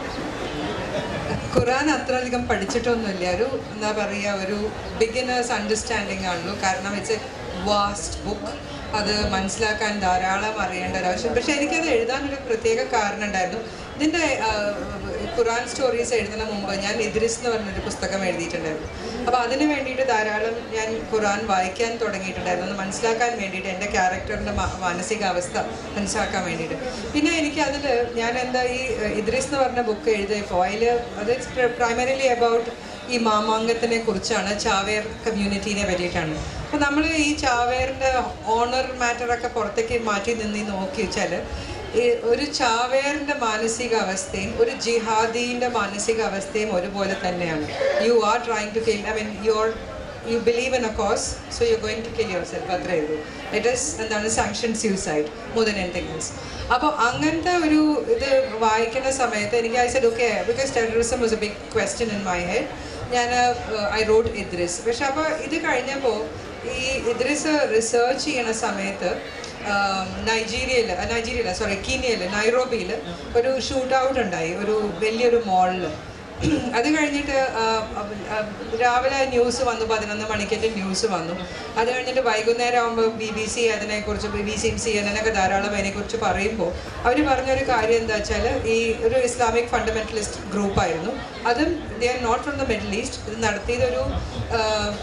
S1: ഖുറാൻ അത്രയധികം പഠിച്ചിട്ടൊന്നുമില്ല ഒരു എന്താ പറയുക ഒരു ബിഗിനേഴ്സ് അണ്ടർസ്റ്റാൻഡിങ് ആണല്ലോ കാരണം ഇറ്റ്സ് എ വാസ്റ്റ് ബുക്ക് അത് മനസ്സിലാക്കാൻ ധാരാളം അറിയേണ്ട ഒരു ആവശ്യം പക്ഷേ എനിക്കത് എഴുതാനൊരു പ്രത്യേക കാരണം ഉണ്ടായിരുന്നു ഇതിൻ്റെ ആ, ഖുറാൻ സ്റ്റോറീസ് എഴുതുന്ന മുമ്പ് ഞാൻ ഇദ്രിസ് എന്ന് പറഞ്ഞൊരു പുസ്തകം എഴുതിയിട്ടുണ്ടായിരുന്നു അപ്പോൾ അതിന് വേണ്ടിയിട്ട് ധാരാളം ഞാൻ ഖുറാൻ വായിക്കാൻ തുടങ്ങിയിട്ടുണ്ടായിരുന്നു ഒന്ന് മനസ്സിലാക്കാൻ വേണ്ടിയിട്ട് എൻ്റെ ക്യാരക്ടറിൻ്റെ മാനസികാവസ്ഥ മനസ്സിലാക്കാൻ വേണ്ടിയിട്ട് പിന്നെ എനിക്ക് അതിൽ ഞാൻ എന്താ ഈ ഏഹ്, ഇദ്രിസ് എന്ന് പറഞ്ഞ ബുക്ക് എഴുതിയപ്പോൾ അതിൽ അത് പ്രൈമറിലി അബൌട്ട് ഈ മാമാങ്കത്തിനെ കുറിച്ചാണ് ചാവേർ കമ്മ്യൂണിറ്റീനെ പറ്റിയിട്ടാണ് അപ്പോൾ നമ്മൾ ഈ ചാവേറിൻ്റെ ഓണർ മാറ്ററൊക്കെ പുറത്തേക്ക് മാറ്റി നിന്ന് നോക്കി വെച്ചാൽ ഈ ഒരു ചാവേറിന്റെ മാനസികാവസ്ഥയും ഒരു ജിഹാദീന്റെ മാനസികാവസ്ഥയും ഒരുപോലെ തന്നെയാണ് you are trying to kill I mean you are you believe in a cause so you going to kill yourself അത്രേ ഉള്ളൂ ഇറ്റ് ഈസ് എന്താണ് sanction suicide more than anything else അപ്പോൾ അങ്ങനത്തെ ഒരു ഇത് വായിക്കുന്ന സമയത്ത് എനിക്ക് I said okay because terrorism was a big question in my head ഞാൻ ഐ റോഡ് ഇദ്രിസ് പക്ഷെ അപ്പോൾ ഇത് കഴിഞ്ഞപ്പോൾ ഈ ഇദ്രിസ് റിസർച്ച് ചെയ്യണ സമയത്ത് നൈജീരിയയിൽ നൈജീരിയയില സോറി കീനിയയിൽ നൈറോബിയിൽ ഒരു ഷൂട്ട് ഔട്ട് ഉണ്ടായി ഒരു വലിയൊരു മോളിൽ അത് കഴിഞ്ഞിട്ട് ആ, ആ, രാവിലെ ന്യൂസ് വന്നു പതിനൊന്ന് മണിക്കത്തെ ന്യൂസ് വന്നു അത് കഴിഞ്ഞിട്ട് വൈകുന്നേരം ആകുമ്പോൾ ബി ബി സി അതിനെക്കുറിച്ച് ബി ബി സിയും സി എൻ എന്നൊക്കെ ധാരാളം അതിനെക്കുറിച്ച് പറയുമ്പോൾ അവർ പറഞ്ഞൊരു കാര്യം എന്താ വെച്ചാൽ ഈ ഒരു ഇസ്ലാമിക് ഫണ്ടമെന്റലിസ്റ്റ് ഗ്രൂപ്പായിരുന്നു അതും they are not from the Middle East ഇത് നടത്തിയതൊരു ആ,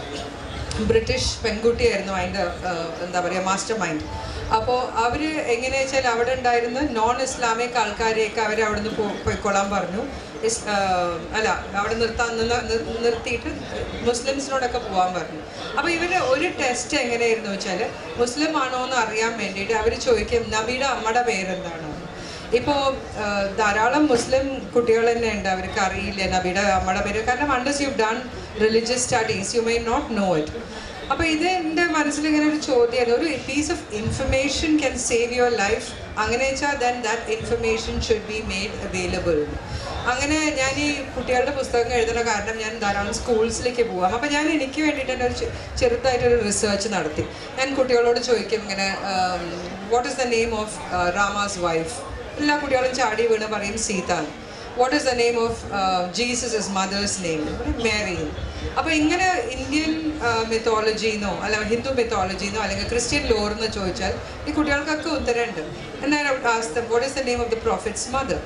S1: ബ്രിട്ടീഷ് പെൺകുട്ടിയായിരുന്നു അതിൻ്റെ എന്താ പറയുക മാസ്റ്റർ മൈൻഡ് അപ്പോൾ അവർ എങ്ങനെയാ വെച്ചാൽ അവിടെ ഉണ്ടായിരുന്ന നോൺ ഇസ്ലാമിക് ആൾക്കാരെയൊക്കെ അവർ അവിടെ നിന്ന് പോ പോയിക്കൊള്ളാൻ പറഞ്ഞു ഇസ് ആ, അല്ല അവിടെ നിർത്താൻ നിന്ന് നിർ- നിർത്തിയിട്ട് മുസ്ലിംസിനോടൊക്കെ പോകാൻ പറഞ്ഞു അപ്പോൾ ഇവർ ഒരു ടെസ്റ്റ് എങ്ങനെയായിരുന്നു വെച്ചാൽ മുസ്ലിം ആണോ എന്ന് അറിയാൻ വേണ്ടിയിട്ട് അവർ ചോദിക്കും നബിയുടെ അമ്മയുടെ പേരെന്താണ് ഇപ്പോൾ ധാരാളം മുസ്ലിം കുട്ടികൾ തന്നെ ഉണ്ട് അവർക്ക് അറിയില്ല നബിയുടെ അമ്മയുടെ പേര് കാരണം unless you done religious studies you may not know it അപ്പോൾ ഇത് എൻ്റെ മനസ്സിൽ ഇങ്ങനെ ഒരു ചോദ്യമാണ് ഒരു piece of information can save your life അങ്ങനെ വെച്ചാൽ then that information should be made available അങ്ങനെ ഞാൻ ഈ കുട്ടികളുടെ പുസ്തകം എഴുതുന്ന കാരണം ഞാൻ ധാരാളം സ്കൂൾസിലേക്ക് പോകാം അപ്പോൾ ഞാൻ എനിക്ക് വേണ്ടിയിട്ട് തന്നെ ഒരു ചെ- ചെറുതായിട്ടൊരു റിസർച്ച് നടത്തി ഞാൻ കുട്ടികളോട് ചോദിക്കും ഇങ്ങനെ what is the name of Rama's wife എല്ലാ കുട്ടികളും ചാടി വീണ് പറയും Sita what is the name of Jesus is mother's name Mary അപ്പോൾ ഇങ്ങനെ ഇന്ത്യൻ മിത്തോളജിന്നോ അല്ല ഹിന്ദു മിത്തോളജിന്നോ അല്ലെങ്കിൽ ക്രിസ്ത്യൻ ലോർ എന്ന് ചോദിച്ചാൽ ഈ കുട്ടികൾക്കൊക്കെ ഉത്തരമുണ്ട് എന്നാൽ what is the name of the prophet's mother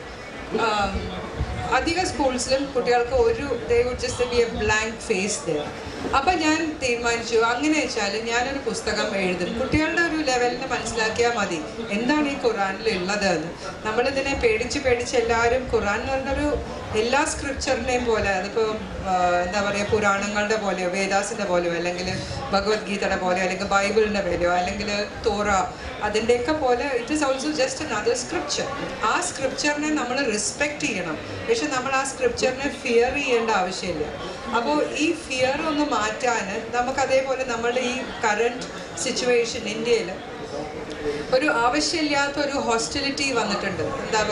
S1: അധിക സ്കൂൾസിലും കുട്ടികൾക്ക് ഒരു they would just be a blank face there അപ്പം ഞാൻ തീരുമാനിച്ചു അങ്ങനെ വെച്ചാൽ ഞാനൊരു പുസ്തകം എഴുതും കുട്ടികളുടെ ഒരു ലെവലിന് മനസ്സിലാക്കിയാൽ മതി എന്താണ് ഈ ഖുറാനിൽ ഉള്ളത് എന്ന് നമ്മളിതിനെ പേടിച്ച് പേടിച്ച് എല്ലാവരും ഖുറാൻ എന്ന് പറഞ്ഞൊരു എല്ലാ സ്ക്രിപ്ചറിനെയും പോലെ അതിപ്പോൾ എന്താ പറയുക പുരാണങ്ങളുടെ പോലെയോ വേദാസിൻ്റെ പോലെയോ അല്ലെങ്കിൽ ഭഗവത്ഗീതയുടെ പോലെയോ അല്ലെങ്കിൽ ബൈബിളിൻ്റെ പോലെയോ അല്ലെങ്കിൽ തോറ അതിൻ്റെയൊക്കെ പോലെ it is also just another scripture ആ സ്ക്രിപ്ചറിനെ നമ്മൾ റെസ്പെക്റ്റ് ചെയ്യണം പക്ഷെ നമ്മൾ ആ സ്ക്രിപ്ചറിനെ ഫിയർ ചെയ്യേണ്ട ആവശ്യമില്ല അപ്പോൾ ഈ ഫിയർ ഒന്ന് മാറ്റാൻ നമുക്ക് അതേപോലെ നമ്മുടെ ഈ കറണ്ട് സിറ്റുവേഷൻ ഇന്ത്യയിൽ ഒരു ആവശ്യമില്ലാത്ത ഒരു ഹോസ്റ്റിലിറ്റി വന്നിട്ടുണ്ട് എന്താ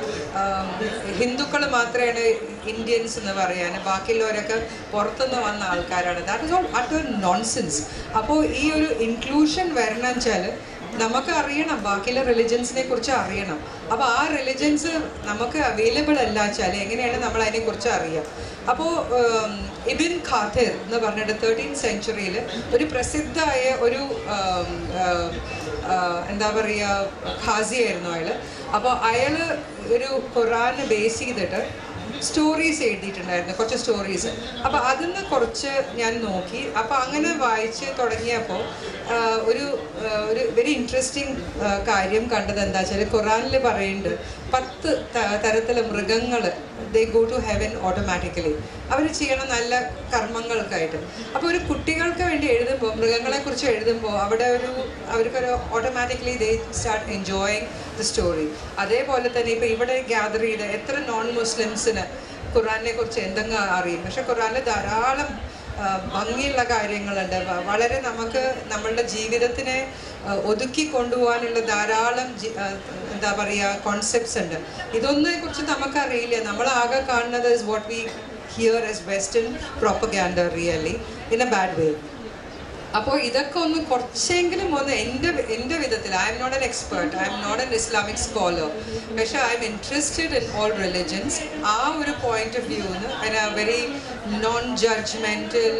S1: പറയുക ഹിന്ദുക്കൾ മാത്രമാണ് ഇന്ത്യൻസ് എന്ന് പറയാൻ ബാക്കിയുള്ളവരൊക്കെ പുറത്തുനിന്ന് വന്ന ആൾക്കാരാണ് that is all at nonsense അപ്പോൾ ഈ ഒരു ഇൻക്ലൂഷൻ വരണം വെച്ചാൽ നമുക്ക് അറിയണം ബാക്കിയുള്ള റിലിജൻസിനെ കുറിച്ച് അറിയണം അപ്പോൾ ആ റിലിജൻസ് നമുക്ക് അവൈലബിൾ അല്ല വെച്ചാൽ എങ്ങനെയാണ് നമ്മൾ അതിനെക്കുറിച്ച് അറിയാം അപ്പോൾ ഇബിൻ ഖാത്തിർ എന്ന് പറഞ്ഞിട്ട് തേർട്ടീൻ സെഞ്ചുറിയിൽ ഒരു പ്രസിദ്ധമായ ഒരു ഉം, ഉം, ആ, എന്താ പറയുക ഖാസിയായിരുന്നു അയാൾ അപ്പോൾ അയാൾ ഒരു ഖുറാന് ബേസ് ചെയ്തിട്ട് സ്റ്റോറീസ് എഴുതിയിട്ടുണ്ടായിരുന്നു കുറച്ച് സ്റ്റോറീസ് അപ്പോൾ അതിൽ നിന്ന് കുറച്ച് ഞാൻ നോക്കി അപ്പോൾ അങ്ങനെ വായിച്ച് തുടങ്ങിയപ്പോൾ ആ, ഒരു ആ, ഒരു വെരി ഇൻട്രസ്റ്റിംഗ് കാര്യം കണ്ടത് എന്താ വെച്ചാൽ ഖുറാനിൽ പറയുന്നുണ്ട് പത്ത് ത- തരത്തിലെ മൃഗങ്ങൾ they go to heaven automatically അവർ ചെയ്യണ നല്ല കർമ്മങ്ങൾക്കായിട്ട് അപ്പോൾ ഒരു കുട്ടികൾക്ക് വേണ്ടി എഴുതുമ്പോൾ മൃഗങ്ങളെക്കുറിച്ച് എഴുതുമ്പോൾ അവിടെ ഒരു അവർക്കൊരു automatically they start enjoying the story അതേപോലെ തന്നെ ഇപ്പോൾ ഇവിടെ ഗ്യാദർ ചെയ്ത എത്ര നോൺ മുസ്ലിംസിന് ഖുറാനെ കുറിച്ച് എന്തെങ്കിലും അറിയും പക്ഷെ ഖുറാനിൽ ധാരാളം ആ, ഭംഗിയുള്ള കാര്യങ്ങളുണ്ട് വ- വളരെ നമുക്ക് നമ്മളുടെ ജീവിതത്തിനെ ആ, ഒതുക്കി കൊണ്ടുപോകാനുള്ള ധാരാളം ജി- ആ, എന്താ പറയുക കോൺസെപ്റ്റ്സ് ഉണ്ട് ഇതൊന്നിനെ കുറിച്ച് നമുക്കറിയില്ല നമ്മൾ ആകെ കാണുന്നത് is what we hear as western propaganda really in a bad way അപ്പോൾ ഇതൊക്കെ ഒന്ന് കുറച്ചെങ്കിലും ഒന്ന് എൻ്റെ എൻ്റെ വിധത്തിൽ I am not an expert I am not an Islamic scholar പക്ഷേ I am interested in all religions ആ ഒരു പോയിന്റ് ഓഫ് വ്യൂന്ന് അതിന് വെരി നോൺ ജഡ്ജ്മെൻറ്റൽ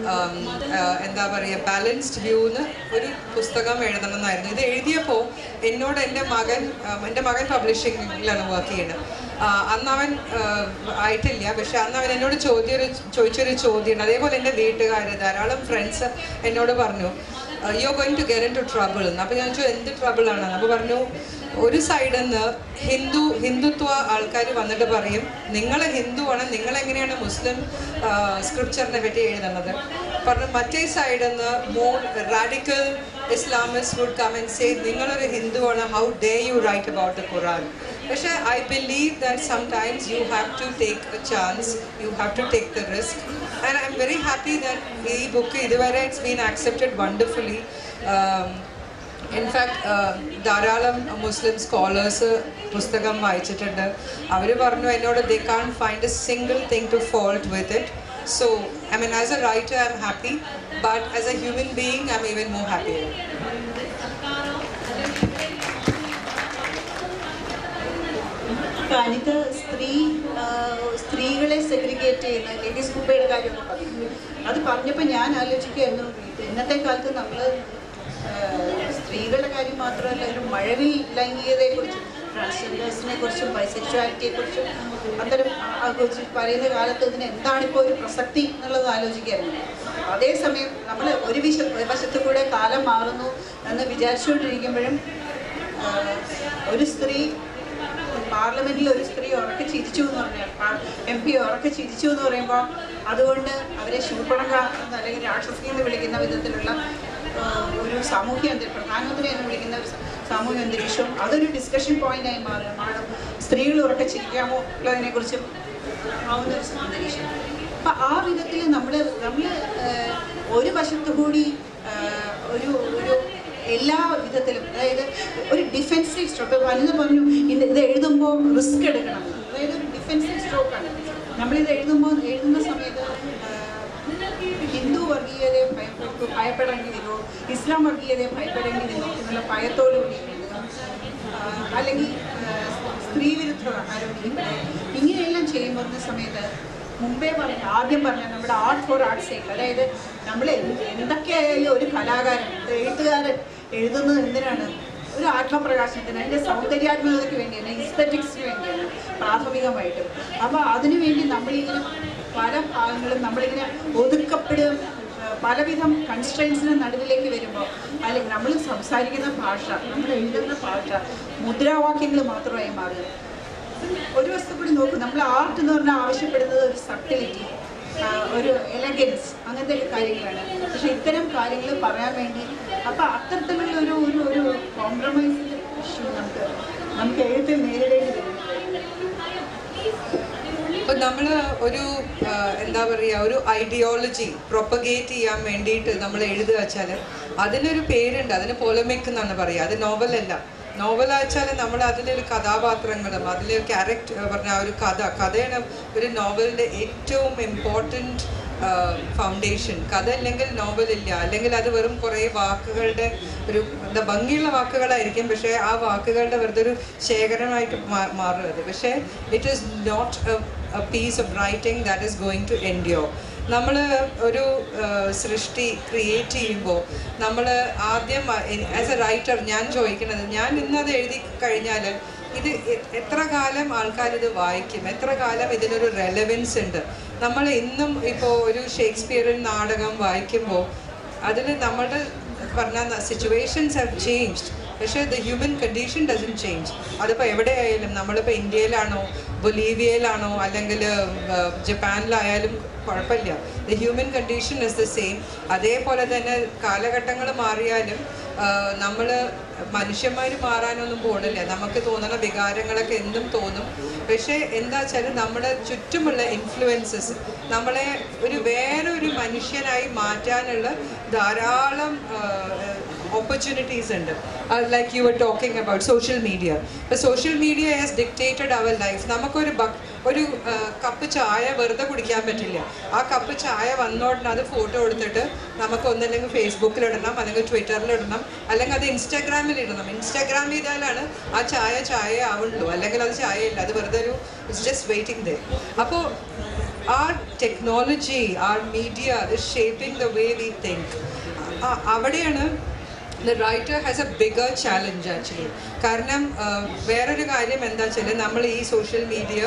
S1: എന്താ പറയുക ബാലൻസ്ഡ് വ്യൂന്ന് ഒരു പുസ്തകം എഴുതണം എന്നായിരുന്നു ഇത് എഴുതിയപ്പോൾ എന്നോട് എൻ്റെ മകൻ ഉം, എൻ്റെ മകൻ പബ്ലിഷിങ്ങിലാണ് വർക്ക് ചെയ്യുന്നത് ആ, അന്ന് അവൻ ആ, ആയിട്ടില്ല പക്ഷെ അന്ന് അവൻ എന്നോട് ചോദ്യം ഒരു ചോദിച്ചൊരു ചോദ്യമുണ്ട് അതേപോലെ എൻ്റെ വീട്ടുകാർ ധാരാളം ഫ്രണ്ട്സ് എന്നോട് പറഞ്ഞു you are going to get into trouble എന്ന് അപ്പോൾ ഞാൻ ചോദിച്ചു എന്ത് ട്രബിൾ ആണ് അപ്പോൾ പറഞ്ഞു ഒരു സൈഡിൽ നിന്ന് ഹിന്ദു ഹിന്ദുത്വ ആൾക്കാർ വന്നിട്ട് പറയും നിങ്ങൾ ഹിന്ദുവാണ് നിങ്ങൾ എങ്ങനെയാണ് മുസ്ലിം സ്ക്രിപ്ചറിനെ പറ്റി എഴുതുന്നത് പറഞ്ഞു മറ്റേ സൈഡിൽ നിന്ന് more radical Islamists would come and say, നിങ്ങളൊരു ഹിന്ദുവാണ് how dare you write about the Quran പക്ഷേ I believe that sometimes you have to take a chance you have to take the risk and I am very happy that ഈ book ഇതുവരെ it's been accepted wonderfully in fact ധാരാളം Muslim scholars പുസ്തകം വായിച്ചിട്ടുണ്ട് അവർ പറഞ്ഞു എന്നോട് they can't find a single thing to fault with it so I mean as a writer I am happy but as a human being I am even more happy
S2: ഇപ്പൊ അനിത സ്ത്രീ ആ, സ്ത്രീകളെ segregate ചെയ്യുന്ന ലേഡീസ് കുപ്പയുടെ കാര്യമൊക്കെ പറഞ്ഞു അത് പറഞ്ഞപ്പോൾ ഞാൻ ആലോചിക്കുകയായിരുന്നു ഇത് ഇന്നത്തെ കാലത്ത് നമ്മൾ സ്ത്രീകളുടെ കാര്യം മാത്രമല്ല ഒരു മഴവിൽ ലൈംഗികതയെക്കുറിച്ചും ട്രാൻസ്ജെൻഡേഴ്സിനെ കുറിച്ചും ബൈസെക്ഷുവാലിറ്റിയെ കുറിച്ചും അത്തരം ആ- ആ കുറിച്ച് പറയുന്ന കാലത്ത് ഇതിന് എന്താണ് ഇപ്പോൾ ഒരു പ്രസക്തി എന്നുള്ളത് ആലോചിക്കായിരുന്നു അതേസമയം നമ്മൾ ഒരു വിശ ഒരു വശത്തു കൂടെ കാലം മാറുന്നു എന്ന് വിചാരിച്ചുകൊണ്ടിരിക്കുമ്പോഴും ആ, ഒരു സ്ത്രീ പാർലമെന്റിൽ ഒരു സ്ത്രീ ഉറക്കെ ചിരിച്ചു എന്ന് പറഞ്ഞാൽ എം പി ഉറക്കെ ചിരിച്ചു എന്ന് പറയുമ്പോൾ അതുകൊണ്ട് അവരെ ശൂർപ്പണക എന്ന് അല്ലെങ്കിൽ രാക്ഷസി എന്ന് വിളിക്കുന്ന വിധത്തിലുള്ള ആ, ഒരു സാമൂഹ്യ അന്തരീക്ഷം പ്രധാനമന്ത്രി എന്ന് വിളിക്കുന്ന ഒരു സ- സാമൂഹ്യ അന്തരീക്ഷവും അതൊരു ഡിസ്കഷൻ പോയിന്റായി മാറുക മാറും സ്ത്രീകൾ ഉറക്കെ ചിരിക്കാമോ ഉള്ളതിനെക്കുറിച്ചും ആവുന്ന ഒരു അന്തരീക്ഷം അപ്പം ആ വിധത്തിൽ നമ്മൾ നമ്മൾ ഒരു വശത്തു കൂടി ആ, ഒരു ഒരു എല്ലാ വിധത്തിലും അതായത് ഒരു ഡിഫെൻസീവ് സ്ട്രോക്ക് വനിത പറഞ്ഞു ഇത് ഇത് എഴുതുമ്പോൾ റിസ്ക് എടുക്കണം എന്ന്. അതായത് ഒരു ഡിഫെൻസീവ് സ്ട്രോക്കാണ് നമ്മളിത് എഴുതുമ്പോൾ എഴുതുന്ന സമയത്ത് ആ, ഹിന്ദു വർഗീയതയെ ഭയപ്പെട്ടു ഭയപ്പെടേണ്ടി വരുമോ ഇസ്ലാം വർഗീയതയെ ഭയപ്പെടേണ്ടി വരുമോ എന്നുള്ള ഭയത്തോടുകൂടി എഴുതുക ആ, അല്ലെങ്കിൽ ആ, സ്ത്രീ വിരുദ്ധ ആരോപിക്കുക ഇങ്ങനെയെല്ലാം ചെയ്യുമ്പോൾ ഒരു സമയത്ത് മുമ്പേ പറഞ്ഞ ആദ്യം പറഞ്ഞ നമ്മുടെ ആർട്ട് ഫോർ ആർട്ട് സേക്ക് അതായത് നമ്മൾ എന്ത് എന്തൊക്കെയായാലും ഒരു കലാകാരൻ ഒരു എഴുത്തുകാരൻ എഴുതുന്നത് എന്തിനാണ് ഒരു ആത്മപ്രകാശനത്തിന് അതിൻ്റെ സൗന്ദര്യാത്മകതയ്ക്ക് വേണ്ടിയാണ് ഇസ്തറ്റിക്സിന് വേണ്ടിയാണ് പ്രാഥമികമായിട്ടും അപ്പോൾ അതിനുവേണ്ടി നമ്മളിങ്ങനെ പല ഭാഗങ്ങളും നമ്മളിങ്ങനെ ഒതുക്കപ്പെടുകയും ഏഹ് പലവിധം കൺസ്ട്രെയിൻസിന് നടുവിലേക്ക് വരുമ്പോൾ അല്ലെങ്കിൽ നമ്മൾ സംസാരിക്കുന്ന ഭാഷ നമ്മൾ എഴുതുന്ന ഭാഷ മുദ്രാവാക്യങ്ങൾ മാത്രമായി മാറുക ഒരു വസ്തു കൂടി നോക്കും നമ്മൾ ആർട്ട് എന്ന് പറഞ്ഞാൽ ആവശ്യപ്പെടുന്നത് ഒരു സബ്റ്റിലിറ്റി ഒരു എലഗൻസ് അങ്ങനത്തെ ഒക്കെ കാര്യങ്ങളാണ് പക്ഷെ ഇത്തരം കാര്യങ്ങൾ പറയാൻ വേണ്ടി അപ്പം അത്തരത്തിലുള്ള ഒരു ഒരു ഒരു കോംപ്രമൈസിൻ്റെ ഇഷ്യൂ നമുക്ക് നമുക്ക് എഴുത്തിൽ നേരിടേണ്ടി വരും
S1: ഇപ്പൊ നമ്മൾ ഒരു ആ, എന്താ പറയുക ഒരു ഐഡിയോളജി പ്രൊപ്പഗേറ്റ് ചെയ്യാൻ വേണ്ടിയിട്ട് നമ്മൾ എഴുതുക വെച്ചാൽ അതിനൊരു പേരുണ്ട് അതിന് പൊലമിക് എന്നാണ് പറയുക അത് നോവലല്ല നോവൽ വെച്ചാൽ നമ്മൾ അതിലൊരു കഥാപാത്രങ്ങളും അതിലൊരു ക്യാരക്ടർ പറഞ്ഞ ആ ഒരു കഥ കഥയാണ് ഒരു നോവലിൻ്റെ ഏറ്റവും ഇമ്പോർട്ടൻറ്റ് ഫൗണ്ടേഷൻ കഥ ഇല്ലെങ്കിൽ നോവലില്ല അല്ലെങ്കിൽ അത് വെറും കുറേ വാക്കുകളുടെ ഒരു എന്താ ഭംഗിയുള്ള വാക്കുകളായിരിക്കും പക്ഷേ ആ വാക്കുകളുടെ വെറുതെ ഒരു ശേഖരമായിട്ട് മാ- മാറും അത് പക്ഷേ it is not a piece of writing that is going to endure നമ്മൾ ഒരു ആ, സൃഷ്ടി ക്രിയേറ്റ് ചെയ്യുമ്പോൾ നമ്മൾ ആദ്യം ആസ് എ റൈറ്റർ ഞാൻ ചോദിക്കുന്നത് ഞാൻ ഇന്നത് എഴുതി കഴിഞ്ഞാൽ ഇത് എ- എത്ര കാലം ആൾക്കാർ ഇത് വായിക്കും എത്ര കാലം ഇതിനൊരു റെലവൻസ് ഉണ്ട് നമ്മൾ ഇന്നും ഇപ്പോൾ ഒരു ഷേക്സ്പിയറിൻ നാടകം വായിക്കുമ്പോൾ അതിൽ നമ്മുടെ പറഞ്ഞ സിറ്റുവേഷൻസ് ഹാവ് ചേഞ്ച്ഡ് പക്ഷേ the human condition doesn't change അതിപ്പോൾ എവിടെയായാലും നമ്മളിപ്പോൾ ഇന്ത്യയിലാണോ ബൊലീവിയയിലാണോ അല്ലെങ്കിൽ ജപ്പാനിലായാലും കുഴപ്പമില്ല the human condition is the same അതേപോലെ തന്നെ കാലഘട്ടങ്ങൾ മാറിയാലും നമ്മൾ മനുഷ്യന്മാർ മാറാനൊന്നും പോണില്ല നമുക്ക് തോന്നുന്ന വികാരങ്ങളൊക്കെ എന്തും തോന്നും പക്ഷേ എന്താ വെച്ചാൽ നമ്മുടെ ചുറ്റുമുള്ള ഇൻഫ്ലുവൻസസ് നമ്മളെ ഒരു വേറൊരു മനുഷ്യനായി മാറ്റാനുള്ള ധാരാളം ഓപ്പർച്യൂണിറ്റീസ് ഉണ്ട് like you are talking about social media ഇപ്പോൾ social media has dictated our life നമുക്കൊരു ബക് ഒരു കപ്പ് ചായ വെറുതെ കുടിക്കാൻ പറ്റില്ല ആ കപ്പ് ചായ വന്നോടനെ അത് ഫോട്ടോ എടുത്തിട്ട് നമുക്ക് ഒന്നല്ലെങ്കിൽ ഫേസ്ബുക്കിൽ ഇടണം അല്ലെങ്കിൽ ട്വിറ്ററിൽ ഇടണം അല്ലെങ്കിൽ അത് ഇൻസ്റ്റാഗ്രാമിൽ ഇടണം ഇൻസ്റ്റാഗ്രാം ചെയ്താലാണ് ആ ചായ ചായ ആവുള്ളൂ അല്ലെങ്കിൽ അത് ചായയില്ല അത് വെറുതെ ഒരു ഇറ്റ്സ് ജസ്റ്റ് വെയിറ്റിംഗ് ദേ അപ്പോൾ our technology, our media is shaping the way we think. അ- അവിടെയാണ് the writer has a bigger challenge actually കാരണം ആ, വേറൊരു കാര്യം എന്താ വെച്ചാൽ നമ്മൾ ഈ സോഷ്യൽ മീഡിയ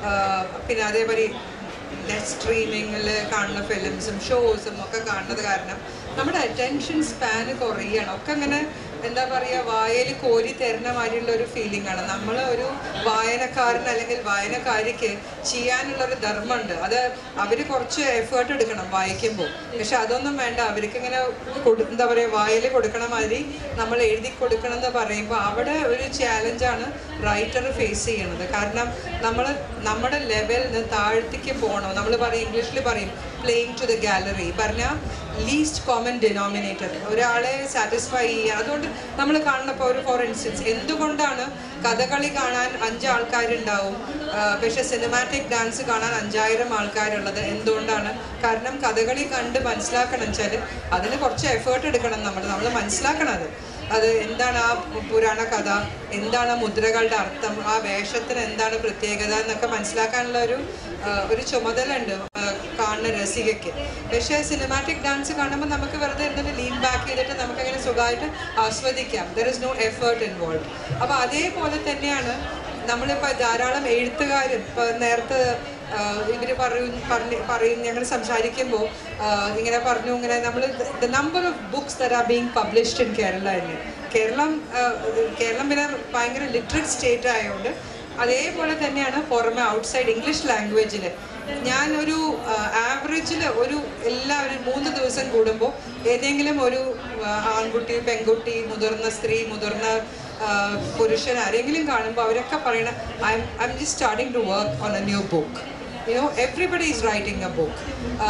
S1: പിന്നെ അതേപോലെ നെറ്റ് സ്ട്രീമിങ്ങിൽ കാണുന്ന ഫിലിംസും ഷോസും ഒക്കെ കാണുന്നത് കാരണം നമ്മുടെ അറ്റൻഷൻ സ്പാന് കുറയാണ് ഒക്കെ അങ്ങനെ എന്താ പറയുക വായയിൽ കോരി തരുന്ന മാതിരിയുള്ള ഒരു ഫീലിംഗ് ആണ് നമ്മൾ ഒരു വായനക്കാരൻ അല്ലെങ്കിൽ വായനക്കാരിക്ക് ചെയ്യാനുള്ള ഒരു ധർമ്മമുണ്ട് അത് അവർ കുറച്ച് എഫേർട്ട് എടുക്കണം വായിക്കുമ്പോൾ പക്ഷെ അതൊന്നും വേണ്ട അവർക്ക് ഇങ്ങനെ കൊടു എന്താ പറയുക വായിൽ കൊടുക്കണ മാതിരി നമ്മൾ എഴുതി കൊടുക്കണം എന്ന് പറയുമ്പോൾ അവിടെ ഒരു ചാലഞ്ചാണ് റൈറ്റർ ഫേസ് ചെയ്യണത് കാരണം നമ്മൾ നമ്മുടെ ലെവലിന് താഴ്ത്തിക്ക് പോകണം നമ്മൾ പറയും ഇംഗ്ലീഷിൽ പറയും പ്ലേയിങ് ടു ദ ഗാലറി പറഞ്ഞാൽ ലീസ്റ്റ് കോമൺ ഡിനോമിനേറ്റർ ഒരാളെ സാറ്റിസ്ഫൈ ചെയ്യുക അതുകൊണ്ട് നമ്മൾ കാണുന്നപ്പോൾ ഒരു ഫോർ ഇൻസ്റ്റൻസ് എന്തുകൊണ്ടാണ് കഥകളി കാണാൻ അഞ്ച് ആൾക്കാരുണ്ടാവും ആ, പക്ഷെ സിനിമാറ്റിക് ഡാൻസ് കാണാൻ അഞ്ചായിരം ആൾക്കാരുള്ളത് എന്തുകൊണ്ടാണ് കാരണം കഥകളി കണ്ട് മനസ്സിലാക്കണം വെച്ചാൽ അതിന് കുറച്ച് എഫേർട്ട് എടുക്കണം നമ്മൾ നമ്മൾ മനസ്സിലാക്കണം അത് അത് എന്താണ് ആ പുരാണ കഥ എന്താണ് ആ മുദ്രകളുടെ അർത്ഥം ആ വേഷത്തിന് എന്താണ് പ്രത്യേകത എന്നൊക്കെ മനസ്സിലാക്കാനുള്ള ഒരു ആ, ഒരു ചുമതല ഉണ്ട് ആ, കാണുന്ന രസികയ്ക്ക് പക്ഷേ സിനിമാറ്റിക് ഡാൻസ് കാണുമ്പോൾ നമുക്ക് വെറുതെ എന്തെങ്കിലും ലീൻ ബാക്ക് ചെയ്തിട്ട് നമുക്ക് അങ്ങനെ സുഖമായിട്ട് ആസ്വദിക്കാം there is no effort involve അപ്പോൾ അതേപോലെ തന്നെയാണ് നമ്മളിപ്പോൾ ധാരാളം എഴുത്തുകാരും ഇപ്പോൾ നേരത്തെ ഇവർ പറയും പറഞ്ഞ് പറയും ഞങ്ങൾ സംസാരിക്കുമ്പോൾ ഇങ്ങനെ പറഞ്ഞു ഇങ്ങനെ നമ്മൾ the number of books there are being published in Kerala തന്നെ കേരളം ആ, കേരളം പിന്നെ ഭയങ്കര ലിറ്ററേറ്റ് സ്റ്റേറ്റ് ആയതുകൊണ്ട് അതേപോലെ തന്നെയാണ് പുറമെ ഔട്ട്സൈഡ് ഇംഗ്ലീഷ് ലാംഗ്വേജിൽ ഞാൻ ഒരു ആവറേജിൽ ഒരു എല്ലാ ഒരു മൂന്ന് ദിവസം കൂടുമ്പോൾ ഏതെങ്കിലും ഒരു ആ, ആൺകുട്ടി പെൺകുട്ടി മുതിർന്ന സ്ത്രീ മുതിർന്ന ആ, പുരുഷൻ ആരെങ്കിലും കാണുമ്പോൾ അവരൊക്കെ പറയണ I am I am just starting to work on a new book you know everybody is writing a book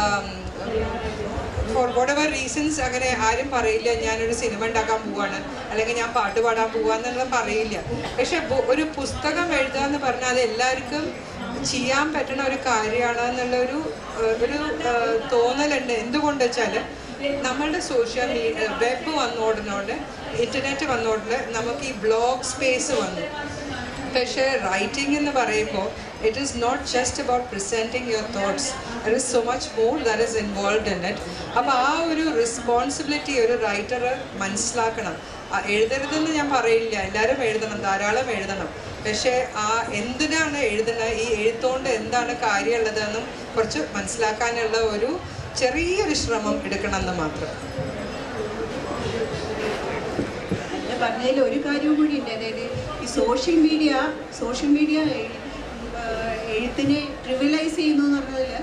S1: for whatever reasons അങ്ങനെ ആരും പറയില്ല ഞാനൊരു സിനിമ ഉണ്ടാക്കാൻ പോവാണ് അല്ലെങ്കിൽ ഞാൻ പാട്ട് പാടാൻ പോവാന്നുള്ളത് പറയില്ല പക്ഷെ ബു- ഒരു പുസ്തകം എഴുതുക എന്ന് പറഞ്ഞാൽ അത് എല്ലാവർക്കും ചെയ്യാൻ പറ്റുന്ന ഒരു കാര്യമാണ് എന്നുള്ള ഒരു ഏഹ്, ഒരു ഏഹ്, തോന്നലുണ്ട് എന്തുകൊണ്ട് വെച്ചാൽ നമ്മളുടെ സോഷ്യൽ മീഡിയ വെബ് വന്നോടനോട് ഇൻ്റർനെറ്റ് വന്നോടനെ നമുക്ക് ഈ ബ്ലോഗ് സ്പേസ് വന്നു പക്ഷേ റൈറ്റിംഗ് എന്ന് പറയുമ്പോൾ it is not just about presenting your thoughts there is so much more there is involve in it അപ്പോൾ ആ ഒരു റെസ്പോൺസിബിലിറ്റി ഒരു റൈറ്റർ മനസ്സിലാക്കണം ആ, എഴുതരുതെന്ന് ഞാൻ പറയില്ല എല്ലാവരും എഴുതണം ധാരാളം എഴുതണം പക്ഷേ ആ എന്തിനാണ് എഴുതുന്നത് ഈ എഴുത്തുകൊണ്ട് എന്താണ് കാര്യമുള്ളതെന്നും കുറച്ച് മനസ്സിലാക്കാനുള്ള ഒരു ചെറിയൊരു ശ്രമം എടുക്കണമെന്ന് മാത്രം
S2: ഞാൻ പറഞ്ഞതിൽ ഒരു കാര്യവും കൂടി ഉണ്ട് അതായത് ഈ സോഷ്യൽ മീഡിയ സോഷ്യൽ മീഡിയ എഴുത്തിനെ ട്രിവിലൈസ് ചെയ്യുന്നു എന്ന് പറഞ്ഞതിൽ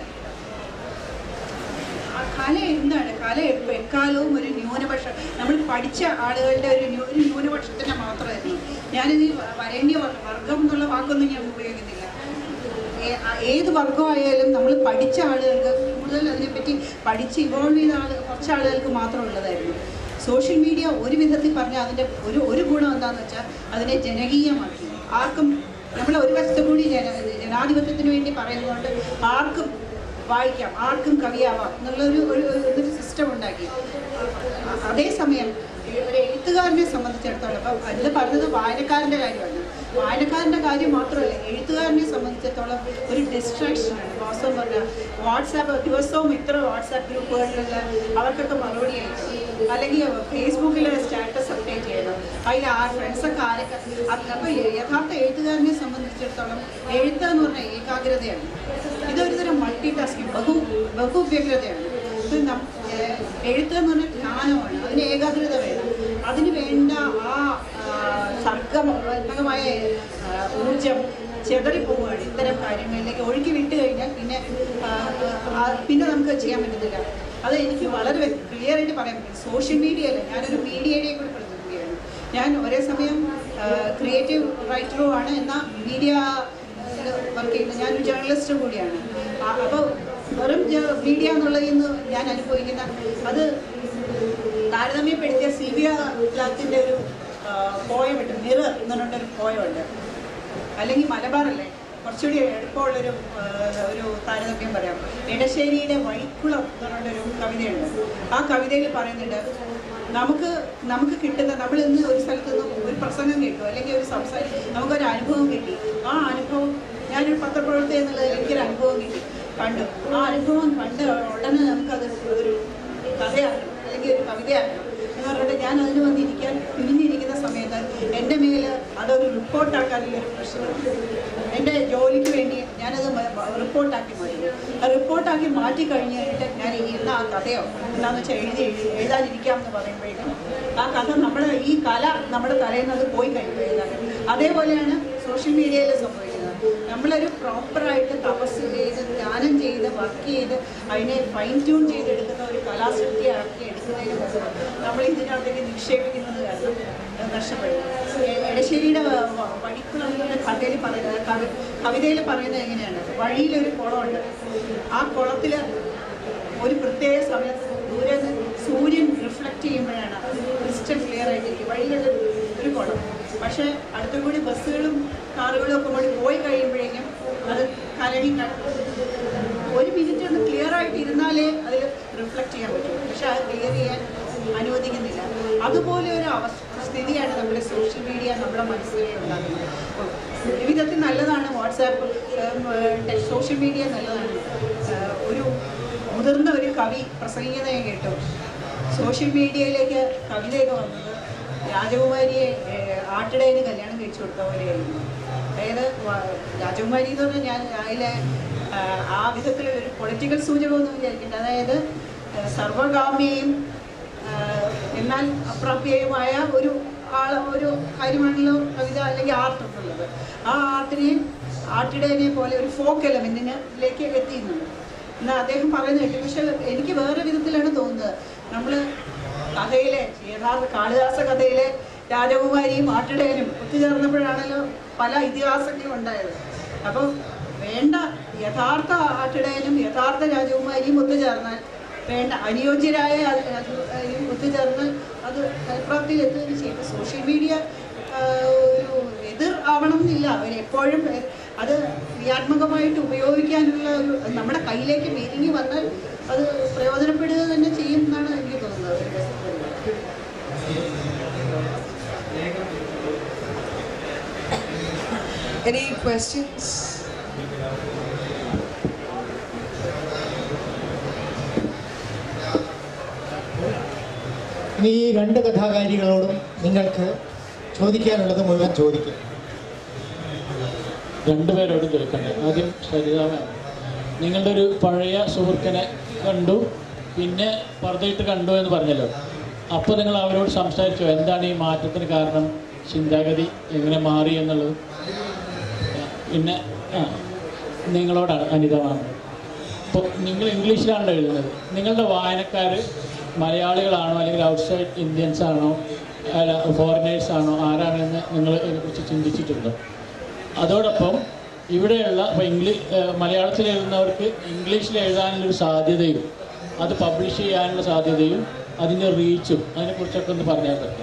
S2: ആ കല എന്താണ് കല എപ്പ- എക്കാലവും ഒരു ന്യൂനപക്ഷം നമ്മൾ പഠിച്ച ആളുകളുടെ ഒരു ന്യൂ- ഒരു ന്യൂനപക്ഷത്തിനെ മാത്രമായിരുന്നു ഞാനിത് ഈ വരേണ്യ വർ- വർഗം എന്നുള്ള വാക്കൊന്നും ഞാൻ ഉപയോഗിക്കുന്നില്ല ഏ- ആ- ഏത് വർഗമായാലും നമ്മൾ പഠിച്ച ആളുകൾക്ക് കൂടുതൽ അതിനെപ്പറ്റി പഠിച്ച് ഇവോൾവ് ചെയ്ത ആൾ കുറച്ച് ആളുകൾക്ക് മാത്രം ഉള്ളതായിരുന്നു സോഷ്യൽ മീഡിയ ഒരു വിധത്തിൽ പറഞ്ഞാൽ അതിൻ്റെ ഒരു ഒരു ഗുണം എന്താണെന്ന് വെച്ചാൽ അതിനെ ജനകീയമാക്കി ആർക്കും നമ്മൾ ഒരു വശത്തു കൂടി ജന ജനാധിപത്യത്തിന് വേണ്ടി പറയുന്നതുകൊണ്ട് ആർക്കും വായിക്കാം ആർക്കും കവിയാവാം എന്നുള്ളൊരു ഒരു ഒരു- ഒരു സിസ്റ്റം ഉണ്ടാക്കി അ- അതേസമയം ഈ ഒരു എഴുത്തുകാരനെ സംബന്ധിച്ചിടത്തോളം ഇപ്പം അതിൽ പറഞ്ഞത് വായനക്കാരൻ്റെ കാര്യമാണ് വായനക്കാരൻ്റെ കാര്യം മാത്രമല്ല എഴുത്തുകാരനെ സംബന്ധിച്ചിടത്തോളം ഒരു ഡിസ്ട്രാക്ഷനാണ് വാസ്തവം പറഞ്ഞാൽ വാട്സാപ്പ് ദിവസവും ഇത്ര വാട്സാപ്പ് ഗ്രൂപ്പുകളിലുള്ള അവർക്കൊക്കെ മറുപടി അയക്കണം അല്ലെങ്കിൽ ഫേസ്ബുക്കിൽ സ്റ്റാറ്റസ് അപ്ഡേറ്റ് ചെയ്യണം അതിൽ ആ ഫ്രണ്ട്സൊക്കെ ആരൊക്കെ അപ്പോൾ യഥാർത്ഥ എഴുത്തുകാരനെ സംബന്ധിച്ചിടത്തോളം എഴുത്ത് എന്ന് പറഞ്ഞാൽ ഏകാഗ്രതയാണ് ഇതൊരു തരം മൾട്ടി ടാസ്കിങ് ബഹു ബഹു വ്യഗ്രതയാണ് ഇത് നം- ഏഹ് എഴുത്ത് എന്ന് പറഞ്ഞാൽ ജ്ഞാനമാണ് അതിന് ഏകാഗ്രത വേണം അതിന് വേണ്ട ആ സർഗമാത്മകമായ ഊർജം ചെതറിപ്പോവുകയാണ് ഇത്തരം കാര്യങ്ങളിലേക്ക് ഒഴുക്കി വിട്ട് കഴിഞ്ഞാൽ പിന്നെ ആ, ആ, പിന്നെ നമുക്ക് ചെയ്യാൻ പറ്റത്തില്ല അത് എനിക്ക് വളരെ ക്ലിയർ ആയിട്ട് പറയാൻ പറ്റും സോഷ്യൽ മീഡിയയല്ല ഞാനൊരു മീഡിയയുടെ കൂടെ പ്രതിനിധിയാണ് ഞാൻ ഒരേ സമയം ക്രിയേറ്റീവ് റൈറ്ററും ആണ് എന്നാൽ മീഡിയ വർക്ക് ചെയ്യുന്നത് ഞാനൊരു ജേർണലിസ്റ്റ് കൂടിയാണ് അപ്പോൾ വെറും മീഡിയ എന്നുള്ളതിൽ നിന്ന് ഞാൻ അനുഭവിക്കുന്ന അത് താരതമ്യപ്പെടുത്തിയ സിവിയ ക്ലാത്തിൻ്റെ ഒരു പോയമുണ്ട് മിറർ എന്ന് പറഞ്ഞിട്ടൊരു പോയമുണ്ട് അല്ലെങ്കിൽ മലബാറല്ലേ കുറച്ചുകൂടി എളുപ്പമുള്ളൊരു ആ, ഒരു താരതമ്യം പറയാം എടശ്ശേരിയുടെ വൈക്കുളം എന്ന് പറഞ്ഞൊരു കവിതയുണ്ട് ആ കവിതയിൽ പറയുന്നുണ്ട് നമുക്ക് നമുക്ക് കിട്ടുന്ന നമ്മൾ ഇന്ന് ഒരു സ്ഥലത്ത് നിന്ന് ഒരു പ്രസംഗം കേട്ടു അല്ലെങ്കിൽ ഒരു സംസാരം നമുക്കൊരു അനുഭവം കിട്ടി ആ അനുഭവം ഞാനൊരു പത്രപ്രവർത്തകൻ എന്നുള്ളതിൽ എനിക്കൊരു അനുഭവം കിട്ടി കണ്ടു ആ അനുഭവം കണ്ട് ഉടനെ നമുക്കത് ഒരു കഥയാക്കണം അല്ലെങ്കിൽ ഒരു കവിതയാക്കണം എന്ന് പറഞ്ഞിട്ട് ഞാൻ അതിന് വന്നിരിക്കാൻ പിരിഞ്ഞിരിക്കുന്ന സമയത്ത് എൻ്റെ മേൽ അതൊരു റിപ്പോർട്ടാക്കാനുള്ള ഒരു പ്രശ്നമാണ് എൻ്റെ ജോലിക്ക് വേണ്ടി ഞാനത് മ- റിപ്പോർട്ടാക്കി മാറ്റി ആ റിപ്പോർട്ടാക്കി മാറ്റി കഴിഞ്ഞ് കഴിഞ്ഞിട്ട് ഞാൻ ഇനി ഇന്ന് ആ കഥയോ എന്താണെന്ന് വെച്ചാൽ എഴുതി എഴുതി എഴുതാതിരിക്കാം എന്ന് പറയുമ്പോഴേക്കും ആ കഥ നമ്മുടെ ഈ കല നമ്മുടെ തലയിൽ നിന്ന് അത് പോയി കഴിയുമ്പോഴേക്കാണ് അതേപോലെയാണ് സോഷ്യൽ മീഡിയയിൽ സംഭവിക്കുന്നത് നമ്മളൊരു പ്രോപ്പറായിട്ട് തപസ് ചെയ്ത് ധ്യാനം ചെയ്ത് വർക്ക് ചെയ്ത് അതിനെ ഫൈൻ ട്യൂൺ ചെയ്തെടുക്കുന്ന ഒരു കലാസൃഷ്ടിയാക്കി എടുക്കുന്നതിന് മുമ്പ് നമ്മൾ ഇതിനകത്തേക്ക് നിക്ഷേപിക്കുന്നത് കാരണം അത് നഷ്ടപ്പെടും എ- എടശ്ശേരിയുടെ വഴിക്കുള്ള കഥയിൽ പറയുന്നത് കവി കവിതയിൽ പറയുന്നത് എങ്ങനെയാണ് വഴിയിലൊരു കുളമുണ്ട് ആ കുളത്തിൽ ഒരു പ്രത്യേക സമയത്ത് ദൂരെ നിന്ന് സൂര്യൻ റിഫ്ലക്റ്റ് ചെയ്യുമ്പോഴാണ് ക്രിസ്റ്റൽ ക്ലിയർ ആയിട്ടിരിക്കും വഴിയിലൊരു ഒരു കുളം പക്ഷേ അടുത്തും കൂടി ബസ്സുകളും കാറുകളും ഒക്കെ കൂടി പോയി കഴിയുമ്പോഴേക്കും അത് കലങ്ങി ക- ഒരു മിനിറ്റ് ഒന്ന് ക്ലിയർ ആയിട്ട് ഇരുന്നാലേ അതിൽ റിഫ്ലക്റ്റ് ചെയ്യാൻ പറ്റും പക്ഷെ അത് ക്ലിയർ ചെയ്യാൻ അനുവദിക്കുന്നില്ല അതുപോലെ ഒരു അവസ്ഥ സ്ഥിതിയാണ് നമ്മുടെ സോഷ്യൽ മീഡിയ നമ്മുടെ മനസ്സിൽ ഉണ്ടാക്കുന്നത് ഒരു വിധത്തിൽ നല്ലതാണ് വാട്സാപ്പ് സോഷ്യൽ മീഡിയ നല്ലതാണ് ഏഹ് ഒരു മുതിർന്ന ഒരു കവി പ്രസംഗിക്കുന്നത് ഞാൻ കേട്ടു സോഷ്യൽ മീഡിയയിലേക്ക് കവിതയൊക്കെ വന്നത് രാജകുമാരിയെ ഏഹ് ആട്ടിടയന് കല്യാണം കഴിച്ചു കൊടുത്ത പോലെയായിരുന്നു അതായത് വ- രാജകുമാരി എന്ന് പറഞ്ഞാൽ ഞാൻ അതിലെ ആ, ആ വിധത്തിൽ ഒരു പൊളിറ്റിക്കൽ സൂചകമൊന്നും വിചാരിക്കേണ്ട അതായത് ആ, സർവകാമ്യയും ആ, എന്നാൽ അപ്രാപ്യയുമായ ഒരു ആൾ ഒരു കാര്യമാണല്ലോ കവിത അല്ലെങ്കിൽ ആർട്ട് എന്നുള്ളത് ആ ആർട്ടിനെ ആർട്ടിടേനെ പോലെ ഒരു ഫോക്ക് എലമെൻറ്റിലേക്ക് എത്തിയിരുന്നുണ്ട് എന്നാൽ അദ്ദേഹം പറയുന്നത് കേട്ടു പക്ഷെ എനിക്ക് വേറെ വിധത്തിലാണ് തോന്നുന്നത് നമ്മൾ കഥയിലെ യഥാർത്ഥ കാളിദാസ കഥയിലെ രാജകുമാരിയും ആട്ടിടയനും ഒത്തുചേർന്നപ്പോഴാണല്ലോ പല ഇതിഹാസങ്ങളും ഉണ്ടായത് അപ്പം വേണ്ട യഥാർത്ഥ ആട്ടിടയനും യഥാർത്ഥ രാജകുമാരിയും ഒത്തുചേർന്നാൽ വേണ്ട അനുയോജ്യരായ അത് അത് ഒത്തുചേർന്നാൽ അത് ഫലപ്രാപ്തിയിൽ എത്തുകയും ചെയ്യും സോഷ്യൽ മീഡിയ ഒരു എതിർ ആവണം എന്നില്ല അവരെപ്പോഴും അത് ക്രിയാത്മകമായിട്ട് ഉപയോഗിക്കാനുള്ള ഒരു നമ്മുടെ കയ്യിലേക്ക് മെരുങ്ങി വന്നാൽ അത് പ്രയോജനപ്പെടുക തന്നെ ചെയ്യും എന്നാണ് എനിക്ക് തോന്നുന്നത് ഒരു വസ്തുത.
S1: Any questions?
S3: ഇനി ഈ രണ്ട് കഥാകാരികളോടും നിങ്ങൾക്ക് ചോദിക്കാനുള്ളത് മുഴുവൻ ചോദിക്കും
S4: രണ്ടുപേരോടും ചോദിക്കണ്ടേ ആദ്യം സരിത മാം നിങ്ങളുടെ ഒരു പഴയ സുഹൃത്തിനെ കണ്ടു പിന്നെ പുറത്തേട്ട് കണ്ടു എന്ന് പറഞ്ഞല്ലോ അപ്പോൾ നിങ്ങൾ അവരോട് സംസാരിച്ചോ എന്താണ് ഈ മാറ്റത്തിന് കാരണം ചിന്താഗതി എങ്ങനെ മാറി എന്നുള്ളത് പിന്നെ ആ നിങ്ങളോടാണ് അനിത മാം ഇപ്പോൾ നിങ്ങൾ ഇംഗ്ലീഷിലാണല്ലോ എഴുതുന്നത് നിങ്ങളുടെ വായനക്കാർ മലയാളികളാണോ അല്ലെങ്കിൽ ഔട്ട്സൈഡ് ഇന്ത്യൻസ് ആണോ അല്ല ഫോറിനേഴ്സ് ആണോ ആരാണെന്ന് നിങ്ങൾ ഇതിനെക്കുറിച്ച് ചിന്തിച്ചിട്ടുണ്ടോ അതോടൊപ്പം ഇവിടെയുള്ള ഇപ്പോൾ ഇംഗ്ലീഷ് മലയാളത്തിൽ എഴുതുന്നവർക്ക് ഇംഗ്ലീഷിൽ എഴുതാനുള്ളൊരു സാധ്യതയും അത് പബ്ലിഷ് ചെയ്യാനുള്ള സാധ്യതയും അതിൻ്റെ റീച്ചും അതിനെക്കുറിച്ചൊക്കെ ഒന്ന് പറഞ്ഞാൽ പറ്റും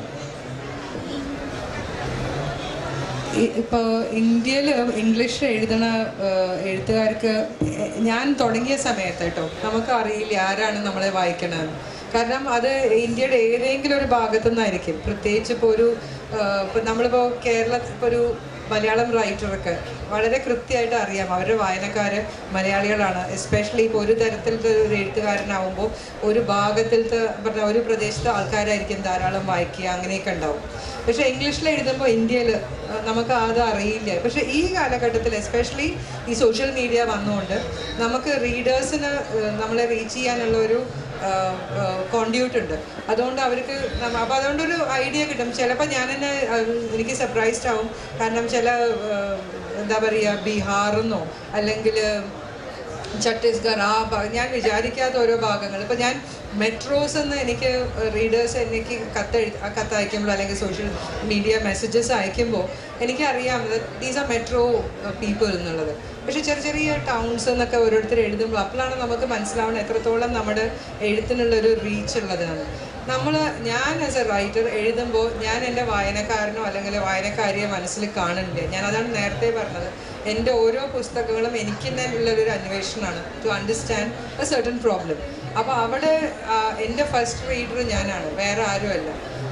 S1: ഇപ്പോൾ ഇന്ത്യയിൽ ഇംഗ്ലീഷ് എഴുതണ ആ, എഴുത്തുകാർക്ക് എ- ഞാൻ തുടങ്ങിയ സമയത്ത് കേട്ടോ നമുക്ക് അറിയില്ല ആരാണ് നമ്മളെ വായിക്കണമെന്ന് കാരണം അത് ഇന്ത്യയുടെ ഏതെങ്കിലും ഒരു ഭാഗത്തു നിന്നായിരിക്കും പ്രത്യേകിച്ച് ഇപ്പോൾ ഒരു ഇപ്പോൾ നമ്മളിപ്പോൾ കേരള ഇപ്പോൾ ഒരു മലയാളം റൈറ്ററൊക്കെ വളരെ കൃത്യമായിട്ട് അറിയാം അവരുടെ വായനക്കാർ മലയാളികളാണ് എസ്പെഷ്യലി ഇപ്പോൾ ഒരു തരത്തിലത്തെ ഒരു എഴുത്തുകാരനാവുമ്പോൾ ഒരു ഭാഗത്തിലത്തെ പറഞ്ഞ ഒരു പ്രദേശത്തെ ആൾക്കാരായിരിക്കും ധാരാളം വായിക്കുക അങ്ങനെയൊക്കെ ഉണ്ടാവും പക്ഷേ ഇംഗ്ലീഷിൽ എഴുതുമ്പോൾ ഇന്ത്യയിൽ നമുക്ക് അത് അറിയില്ല പക്ഷേ ഈ കാലഘട്ടത്തിൽ എസ്പെഷ്യലി ഈ സോഷ്യൽ മീഡിയ വന്നുകൊണ്ട് നമുക്ക് റീഡേഴ്സിന് നമ്മളെ റീച്ച് ചെയ്യാനുള്ള ഒരു കോൺഡ്യൂട്ട് ഉണ്ട് അതുകൊണ്ട് അവർക്ക് അപ്പോൾ അതുകൊണ്ടൊരു ഐഡിയ കിട്ടും ചിലപ്പോൾ ഞാൻ തന്നെ അഹ് എനിക്ക് സർപ്രൈസ്ഡ് ആവും കാരണം ചില ഏഹ്, എന്താ പറയുക ബീഹാറെന്നോ അല്ലെങ്കിൽ ഛത്തീസ്ഗഡ് ആ ഭാ- ഞാൻ വിചാരിക്കാത്ത ഓരോ ഭാഗങ്ങൾ ഇപ്പം ഞാൻ മെട്രോസ് എന്ന് എനിക്ക് റീഡേഴ്സ് എനിക്ക് കത്തെഴു കത്തയക്കുമ്പോൾ അല്ലെങ്കിൽ സോഷ്യൽ മീഡിയ മെസ്സേജസ് അയക്കുമ്പോൾ എനിക്കറിയാം ദീസ് ആർ മെട്രോ പീപ്പിൾ എന്നുള്ളത് പക്ഷെ ചെറിയ ചെറിയ ടൗൺസ് എന്നൊക്കെ ഓരോരുത്തർ എഴുതുമ്പോൾ അപ്പോഴാണ് നമുക്ക് മനസ്സിലാവുന്നത് എത്രത്തോളം നമ്മുടെ എഴുത്തിനുള്ളൊരു റീച്ച് ഉള്ളതാണ് നമ്മൾ ഞാൻ ആസ് എ റൈറ്റർ എഴുതുമ്പോൾ ഞാൻ എൻ്റെ വായനക്കാരനോ അല്ലെങ്കിൽ വായനക്കാരിയെ മനസ്സിൽ കാണുന്നില്ല ഞാൻ അതാണ് നേരത്തെ പറഞ്ഞത് എൻ്റെ ഓരോ പുസ്തകങ്ങളും എനിക്ക് തന്നെ ഉള്ളൊരു അന്വേഷണമാണ് to understand a certain problem അപ്പോൾ അവിടെ ആ, എൻ്റെ ഫസ്റ്റ് റീഡർ ഞാനാണ് വേറെ ആരുമല്ല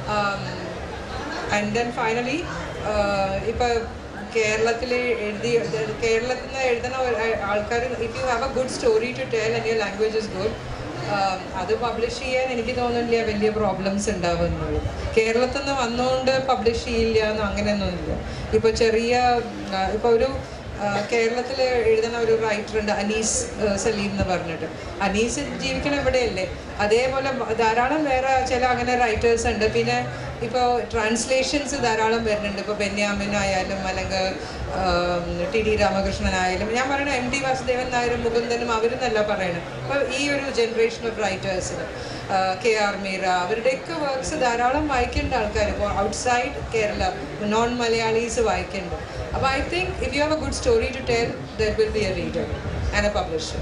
S1: ആൻഡ് ദെൻ ഫൈനലി ഇപ്പോൾ കേരളത്തിൽ എഴുതി കേരളത്തിൽ നിന്ന് എഴുതുന്ന ആൾക്കാർ if you have a good story to tell and your language is good അത് പബ്ലിഷ് ചെയ്യാൻ എനിക്ക് തോന്നുന്നില്ല വലിയ പ്രോബ്ലംസ് ഉണ്ടാവുന്നുള്ളൂ കേരളത്തിൽ നിന്ന് വന്നുകൊണ്ട് പബ്ലിഷ് ചെയ്യില്ല എന്ന് അങ്ങനെയൊന്നുമില്ല ഇപ്പോൾ ചെറിയ ഇപ്പോൾ ഒരു കേരളത്തിൽ എഴുതുന്ന ഒരു റൈറ്റർ ഉണ്ട് അനീസ് ആ, സലീം എന്ന് പറഞ്ഞിട്ട് അനീസ് ജീവിക്കണ ഇവിടെയല്ലേ അതേപോലെ ധാരാളം വേറെ ചില അങ്ങനെ റൈറ്റേഴ്സ് ഉണ്ട് പിന്നെ ഇപ്പോൾ ട്രാൻസ്ലേഷൻസ് ധാരാളം വരുന്നുണ്ട് ഇപ്പോൾ ബെന്യാമിൻ ആയാലും അല്ലെങ്കിൽ ടി ഡി രാമകൃഷ്ണൻ ആയാലും ഞാൻ പറയണ എം ടി വാസുദേവൻ നായരും മുകുന്ദനും അവരെന്നല്ല പറയണത് അപ്പോൾ ഈ ഒരു ജനറേഷൻ ഓഫ് റൈറ്റേഴ്സിന് കെ ആർ മീര അവരുടെയൊക്കെ വർക്ക്സ് ധാരാളം വായിക്കേണ്ട ആൾക്കാർ ഇപ്പോൾ ഔട്ട്സൈഡ് കേരള നോൺ മലയാളീസ് വായിക്കുന്നുണ്ട് അപ്പോൾ I think if you have a good story to tell there will be a reader and a publisher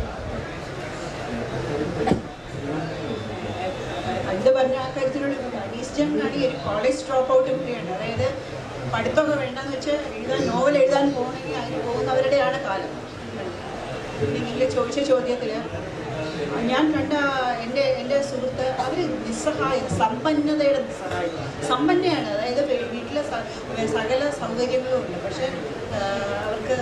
S2: എന്ത് പറഞ്ഞ ആ കാര്യത്തിനോട് ഈസ്റ്റേണിനാണ് ഈ ഒരു കോളേജ് ഡ്രോപ്പ് ഔട്ട് കൂടിയാണ് അതായത് പഠിത്തമൊക്കെ വേണ്ടെന്ന് വെച്ച് എഴുതാൻ നോവൽ എഴുതാൻ പോകണമെങ്കിൽ അതിന് പോകുന്നവരുടെയാണ് കാലം നിങ്ങൾ ചോദിച്ച ചോദ്യത്തിൽ ഞാൻ കണ്ട എൻ്റെ എൻ്റെ സുഹൃത്ത് അവർ നിസ്സഹായം സമ്പന്നതയുടെ നിസ്സഹായം സമ്പന്നയാണ് അതായത് വീ- വീട്ടിലെ സ- സകല സൗകര്യങ്ങളും ഉണ്ട് പക്ഷേ ആ, അവർക്ക്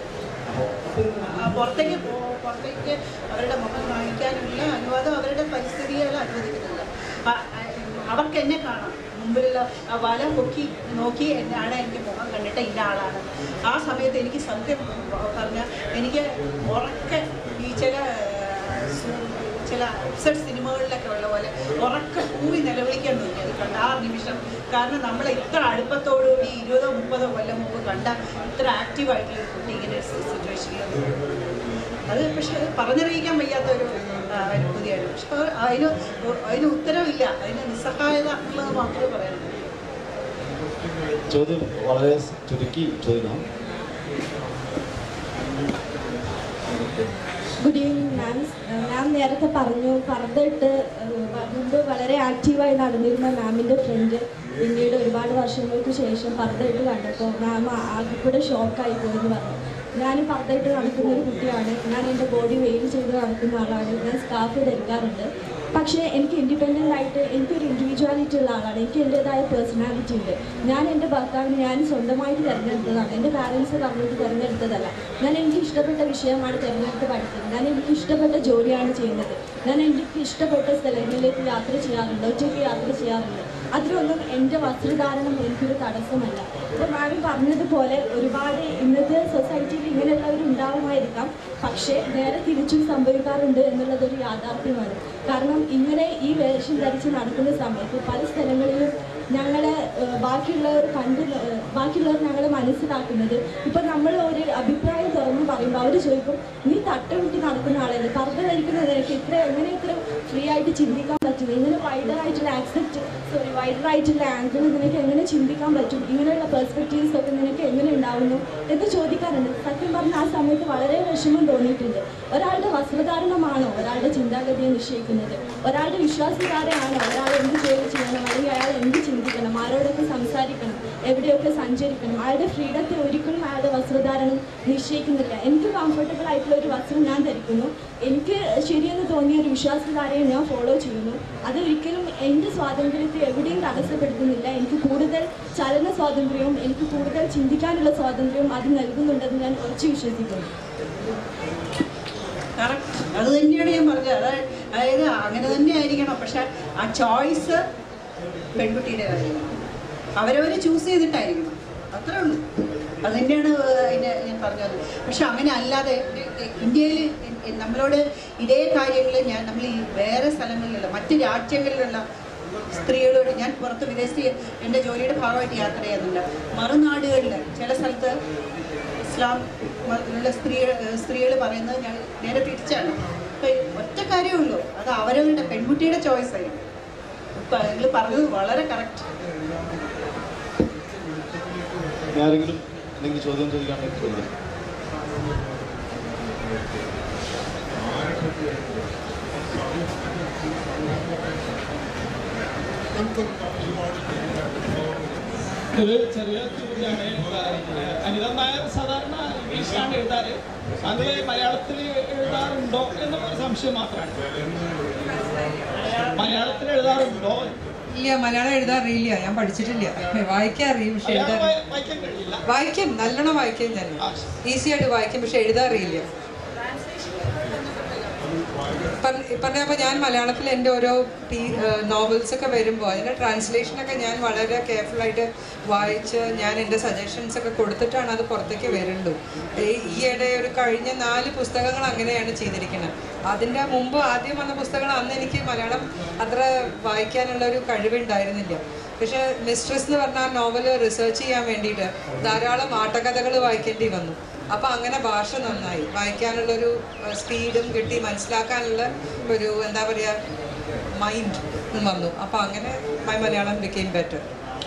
S2: ആ പുറത്തേക്ക് പോ- പുറത്തേക്ക് അവരുടെ മുഖം കാണിക്കാനുള്ള അനുവാദം അവരുടെ പരിസ്ഥിതികൾ അനുവദിക്കുന്നില്ല ആ- ആ- അവർക്ക് എന്നെ കാണാം മുമ്പിലുള്ള ആ വല പൊക്കി നോക്കി എന്നാണ് എനിക്ക് മുഖം കണ്ടിട്ട് ഇന്ന ആളാണ് ആ സമയത്ത് എനിക്ക് സത്യം പറഞ്ഞാൽ എനിക്ക് ഉറക്കെ ഈ ചില ആ, സു- ചില അപ്സെറ്റ് സിനിമകളിലൊക്കെ ഉള്ള പോലെ ഉറക്കെ കൂവി നിലവിളിക്കാൻ തോന്നി അത് കണ്ട ആ നിമിഷം കാരണം നമ്മൾ ഇത്ര അടുപ്പത്തോടുകൂടി ഇരുപതോ മുപ്പതോ കൊല്ലം മുമ്പ് കണ്ട ഇത്ര ആക്റ്റീവായിട്ടുള്ള ഒരു കുട്ടി ഇങ്ങനെ സിറ്റുവേഷനിൽ അത് പക്ഷെ അത് പറഞ്ഞറിയിക്കാൻ വയ്യാത്ത ഒരു ആ, അനുഭൂതിയാണ് പക്ഷെ അത് അതിന് ഒ- അതിന് ഉത്തരവില്ല അതിന് നിസ്സഹായത എന്നുള്ളത് മാത്രമേ പറയാനുള്ളൂ
S5: ചോദ്യം വളരെ ചുരുക്കി ചോദിക്കണം
S6: ഗുഡ് ഈവനിങ് മാം മാം നേരത്തെ പറഞ്ഞു പർദ്ദയിട്ട് മുമ്പ് വളരെ ആക്റ്റീവായി നടന്നിരുന്ന മാമിൻ്റെ ഫ്രണ്ട് പിന്നീട് ഒരുപാട് വർഷങ്ങൾക്ക് ശേഷം പർദ്ദയിട്ട് കണ്ടപ്പോൾ മാം ആകെ കൂടെ ഷോക്കായി പോയെന്ന് പറഞ്ഞു ഞാൻ പർദ്ദയിട്ട് നടക്കുന്ന ഒരു കുട്ടിയാണ് ഞാൻ എൻ്റെ ബോഡി വെയിൽ ചെയ്ത് നടക്കുന്ന ആളാണ് ഞാൻ സ്കാർഫ് ധരിക്കാറുണ്ട് പക്ഷേ എനിക്ക് ഇൻഡിപെൻഡൻ്റ് ആയിട്ട് എനിക്കൊരു ഇൻഡിവിജ്വാലിറ്റി ഉള്ള ആളാണ് എനിക്ക് എൻ്റെതായ പേഴ്സണാലിറ്റി ഉണ്ട് ഞാൻ എൻ്റെ ഭർത്താവിന് ഞാൻ സ്വന്തമായിട്ട് തിരഞ്ഞെടുത്തതാണ് എൻ്റെ പാരൻസ് പറഞ്ഞിട്ട് തിരഞ്ഞെടുത്തതല്ല ഞാൻ എനിക്ക് ഇഷ്ടപ്പെട്ട വിഷയമാണ് തിരഞ്ഞെടുത്ത് പഠിക്കുന്നത് ഞാൻ എനിക്ക് ഇഷ്ടപ്പെട്ട ജോലിയാണ് ചെയ്യുന്നത് ഞാൻ എനിക്ക് ഇഷ്ടപ്പെട്ട സ്ഥലങ്ങളിലേക്ക് യാത്ര ചെയ്യാറുണ്ട് ഒറ്റയ്ക്ക് യാത്ര ചെയ്യാറുണ്ട് അതിലൊന്നും എൻ്റെ വസ്ത്രധാരണം എനിക്കൊരു തടസ്സമല്ല ഇപ്പോൾ മാഡം പറഞ്ഞതുപോലെ ഒരുപാട് ഇന്നത്തെ സൊസൈറ്റിയിൽ ഇങ്ങനെയുള്ളവർ ഉണ്ടാവുമായിരിക്കാം പക്ഷേ നേരെ തിരിച്ചും സംഭവിക്കാറുണ്ട് എന്നുള്ളതൊരു യാഥാർത്ഥ്യമാണ് കാരണം ഇങ്ങനെ ഈ വേഷം ധരിച്ച് നടക്കുന്ന സമയത്ത് പല സ്ഥലങ്ങളിലും ഞങ്ങളെ ഏഹ്, ബാക്കിയുള്ളവർ കണ്ട് ഏഹ്, ബാക്കിയുള്ളവർ ഞങ്ങളെ മനസ്സിലാക്കുന്നത് ഇപ്പം നമ്മൾ ഒരു അഭിപ്രായം തുറന്ന് പറയുമ്പോൾ അവർ ചോദിക്കും നീ തട്ടുമുട്ടി നടക്കുന്ന ആളല്ലേ പർദ്ദ ധരിക്കുന്ന നിനക്ക് ഇത്ര എങ്ങനെ ഇത്ര ഫ്രീ ആയിട്ട് ചിന്തിക്കാൻ പറ്റും ഇങ്ങനെ വൈഡർ ആയിട്ടുള്ള ആക്സെപ്റ്റ് സോറി വൈഡർ ആയിട്ടുള്ള ആംഗിൾ നിനക്ക് എങ്ങനെ ചിന്തിക്കാൻ പറ്റും ഇങ്ങനെയുള്ള പെർസ്പെക്റ്റീവ്സ് ഒക്കെ നിനക്ക് എങ്ങനെ ഉണ്ടാവുന്നു എന്ന് ചോദിക്കാറുണ്ട് സത്യം പറഞ്ഞ ആ സമയത്ത് വളരെ വിഷമം തോന്നിയിട്ടുണ്ട് ഒരാളുടെ വസ്ത്രധാരണമാണോ ഒരാളുടെ ചിന്താഗതിയെ നിശ്ചയിക്കുന്നത് ഒരാളുടെ വിശ്വാസധാരയാണോ ഒരാൾ എന്ത് ജോലി ചെയ്യണം അല്ലെങ്കിൽ അയാൾ എന്ത് ചിന്തിക്കണം ആരോടൊക്കെ സംസാരിക്കണം എവിടെയൊക്കെ സഞ്ചരിക്കണം അയാളുടെ ഫ്രീഡത്തെ ഒരിക്കലും അയാളുടെ വസ്ത്രധാരണം നിശ്ചയിക്കുന്നില്ല എനിക്ക് കംഫർട്ടബിൾ ആയിട്ടുള്ള ഒരു വസ്ത്രം ഞാൻ ധരിക്കുന്നു എനിക്ക് ശരിയെന്ന് തോന്നിയ ഒരു വിശ്വാസധാരയെ ഞാൻ ഫോളോ ചെയ്യുന്നു അത് ഒരിക്കലും എൻ്റെ സ്വാതന്ത്ര്യത്തെ എവിടെയും തടസ്സപ്പെടുത്തുന്നില്ല എനിക്ക് കൂടുതൽ ചലന സ്വാതന്ത്ര്യവും എനിക്ക് കൂടുതൽ ചിന്തിക്കാനുള്ള സ്വാതന്ത്ര്യവും അത് നൽകുന്നുണ്ടെന്ന് ഞാൻ ഉറച്ചു വിശ്വസിക്കുന്നു
S2: കറക്റ്റ് അത് തന്നെയാണ് ഞാൻ പറഞ്ഞത് അതായത് അതായത് അങ്ങനെ തന്നെ ആയിരിക്കണം പക്ഷെ ആ ചോയ്സ് പെൺകുട്ടിയുടേതായിരിക്കണം അവരവർ ചൂസ് ചെയ്തിട്ടായിരിക്കണം അത്രേ ഉള്ളൂ അത് തന്നെയാണ് അതിൻ്റെ ഞാൻ പറഞ്ഞത് പക്ഷെ അങ്ങനെ അല്ലാതെ ഇന്ത്യയിൽ നമ്മളോട് ഇതേ കാര്യങ്ങൾ ഞാൻ നമ്മൾ ഈ വേറെ സ്ഥലങ്ങളിലുള്ള മറ്റ് രാജ്യങ്ങളിലുള്ള സ്ത്രീകളോട് ഞാൻ പുറത്ത് വിദേശത്ത് എൻ്റെ ജോലിയുടെ ഭാഗമായിട്ട് യാത്ര ചെയ്യുന്നുണ്ട് മറുനാടുകളിൽ ചില സ്ഥലത്ത് ഇസ്ലാം മതത്തിലുള്ള സ്ത്രീ സ്ത്രീകൾ പറയുന്നത് ഞാൻ നേരെ തിരിച്ചാണ് അപ്പം ഒറ്റ കാര്യമേ ഉള്ളൂ അത് അവരവരുടെ പെൺകുട്ടിയുടെ ചോയ്സ് ആയിരിക്കും ഇപ്പം നിങ്ങൾ പറഞ്ഞത് വളരെ കറക്റ്റ്
S5: ഇനി ആരെങ്കിലും എന്തെങ്കിലും ചോദ്യം ചോദിക്കാണെങ്കിൽ ചോദിക്കാം
S7: ഒരു ചെറിയ ചോദ്യമാണ് അനിത നായർ സാധാരണ ഇംഗ്ലീഷിലാണ് എഴുതാറ് അത് മലയാളത്തിൽ എഴുതാറുണ്ടോ എന്നുള്ള സംശയം മാത്രമാണ് മലയാളത്തിൽ എഴുതാറുണ്ടോ
S1: ഇല്ല മലയാളം എഴുതാൻ അറിയില്ല ഞാൻ പഠിച്ചിട്ടില്ല വായിക്കാൻ അറിയും പക്ഷെ എഴുതാൻ
S7: മലയാളം വായി- വായിക്കാൻ കഴിയില്ല
S1: വായിക്കും നല്ലോണം വായിക്കും ഞാൻ
S7: ആ.
S1: ഈസി ആയിട്ട് വായിക്കും പക്ഷെ എഴുതാൻ അറിയില്ല പറഞ്ഞപ്പോൾ ഞാൻ മലയാളത്തിൽ എൻ്റെ ഓരോ പീ നോവൽസ് ഒക്കെ വരുമ്പോൾ അതിൻ്റെ ട്രാൻസ്ലേഷനൊക്കെ ഞാൻ വളരെ കെയർഫുള്ളായിട്ട് വായിച്ച് ഞാൻ എൻ്റെ സജഷൻസ് ഒക്കെ കൊടുത്തിട്ടാണ് അത് പുറത്തേക്ക് വരുള്ളൂ ഈ- ഈയിടെ ഒരു കഴിഞ്ഞ നാല് പുസ്തകങ്ങൾ അങ്ങനെയാണ് ചെയ്തിരിക്കുന്നത് അതിൻ്റെ മുമ്പ് ആദ്യം വന്ന പുസ്തകങ്ങൾ അന്ന് എനിക്ക് മലയാളം അത്ര വായിക്കാനുള്ള ഒരു കഴിവുണ്ടായിരുന്നില്ല പക്ഷേ മിസ്ട്രസ് എന്ന് പറഞ്ഞ നോവൽ റിസർച്ച് ചെയ്യാൻ വേണ്ടിയിട്ട് ധാരാളം ആട്ടകഥകൾ വായിക്കേണ്ടി വന്നു അപ്പോൾ അങ്ങനെ ഭാഷ നന്നായി വായിക്കാനുള്ളൊരു സ്പീഡും കിട്ടി മനസ്സിലാക്കാനുള്ള ഒരു എന്താ പറയുക മൈൻഡ് വന്നു അപ്പോൾ അങ്ങനെ മൈ മലയാളം ബിക്കെയിം ബെറ്റർ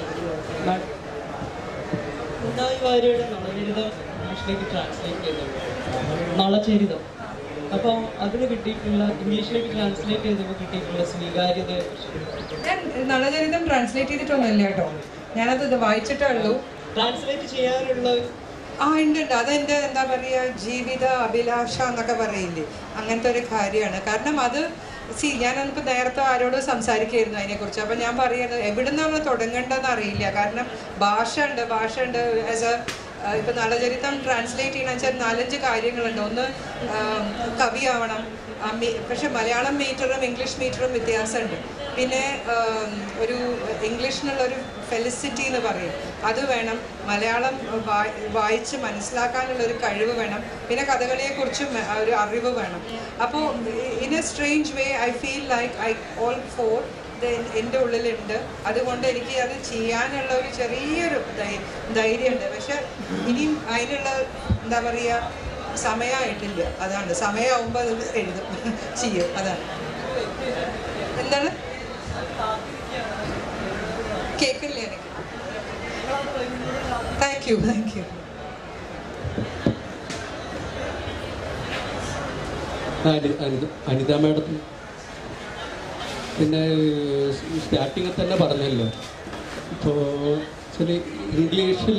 S8: ഉണ്ടായി വാര്യയുടെ നളചരിതം ഇംഗ്ലീഷിലേക്ക് ട്രാൻസ്ലേറ്റ് ചെയ്തത് നളചരിതം അപ്പോൾ അതിന് കിട്ടിയിട്ടുള്ള ഇംഗ്ലീഷിലേക്ക് ട്രാൻസ്ലേറ്റ് ചെയ്തപ്പോൾ കിട്ടിയിട്ടുള്ള സ്വീകാര്യത
S1: ഞാൻ നളചരിതം ട്രാൻസ്ലേറ്റ് ചെയ്തിട്ടൊന്നുമില്ല കേട്ടോ ഞാനത് ഇത് വായിച്ചിട്ടേ ഉള്ളൂ
S8: ട്രാൻസ്ലേറ്റ് ചെയ്യാനുള്ള
S1: ആ ഉണ്ട് ഉണ്ട് അതെൻ്റെ എന്താ പറയുക ജീവിത അഭിലാഷ എന്നൊക്കെ പറയില്ലേ അങ്ങനത്തെ ഒരു കാര്യമാണ് കാരണം അത് സി ഞാനിപ്പോൾ നേരത്തെ ആരോട് സംസാരിക്കുകയായിരുന്നു അതിനെക്കുറിച്ച് അപ്പം ഞാൻ പറയുന്നത് എവിടെ നിന്നാണ് തുടങ്ങേണ്ടതെന്ന് അറിയില്ല കാരണം ഭാഷ ഉണ്ട് ഭാഷ ഉണ്ട് ആസ് എ ഇപ്പം നളചരിതം ട്രാൻസ്ലേറ്റ് ചെയ്യണമെന്ന് വെച്ചാൽ നാലഞ്ച് കാര്യങ്ങളുണ്ട് ഒന്ന് ആം, കവിയാവണം ആ, മീ- പക്ഷെ മലയാളം മീറ്ററും ഇംഗ്ലീഷ് മീറ്ററും വ്യത്യാസമുണ്ട് പിന്നെ ആം, ഒരു ഇംഗ്ലീഷിനുള്ള ഒരു ഫെലിസിറ്റി എന്ന് പറയും അത് വേണം മലയാളം വായി- വായിച്ച് മനസ്സിലാക്കാനുള്ള ഒരു കഴിവ് വേണം പിന്നെ കഥകളിയെക്കുറിച്ചും ഒരു അറിവ് വേണം അപ്പോൾ in a strange way I feel like I all for എൻ്റെ ഉള്ളിലുണ്ട് അതുകൊണ്ട് എനിക്ക് അത് ചെയ്യാനുള്ള ഒരു ചെറിയൊരു ധൈ- ധൈര്യമുണ്ട് പക്ഷെ ഇനിയും അതിനുള്ള എന്താ പറയുക സമയമായിട്ടില്ല അതാണ് സമയമാകുമ്പോൾ അത് എഴുതും ചെയ്യും അതാണ് എന്താണ് കേൾക്കില്ല എനിക്ക് താങ്ക് യു താങ്ക് യു
S9: അനി- അനിത അനിത മാഡത്തിന് പിന്നെ സ്റ്റാർട്ടിങ്ങിൽ തന്നെ പറഞ്ഞല്ലോ ഇപ്പോൾ ചില ഇംഗ്ലീഷിൽ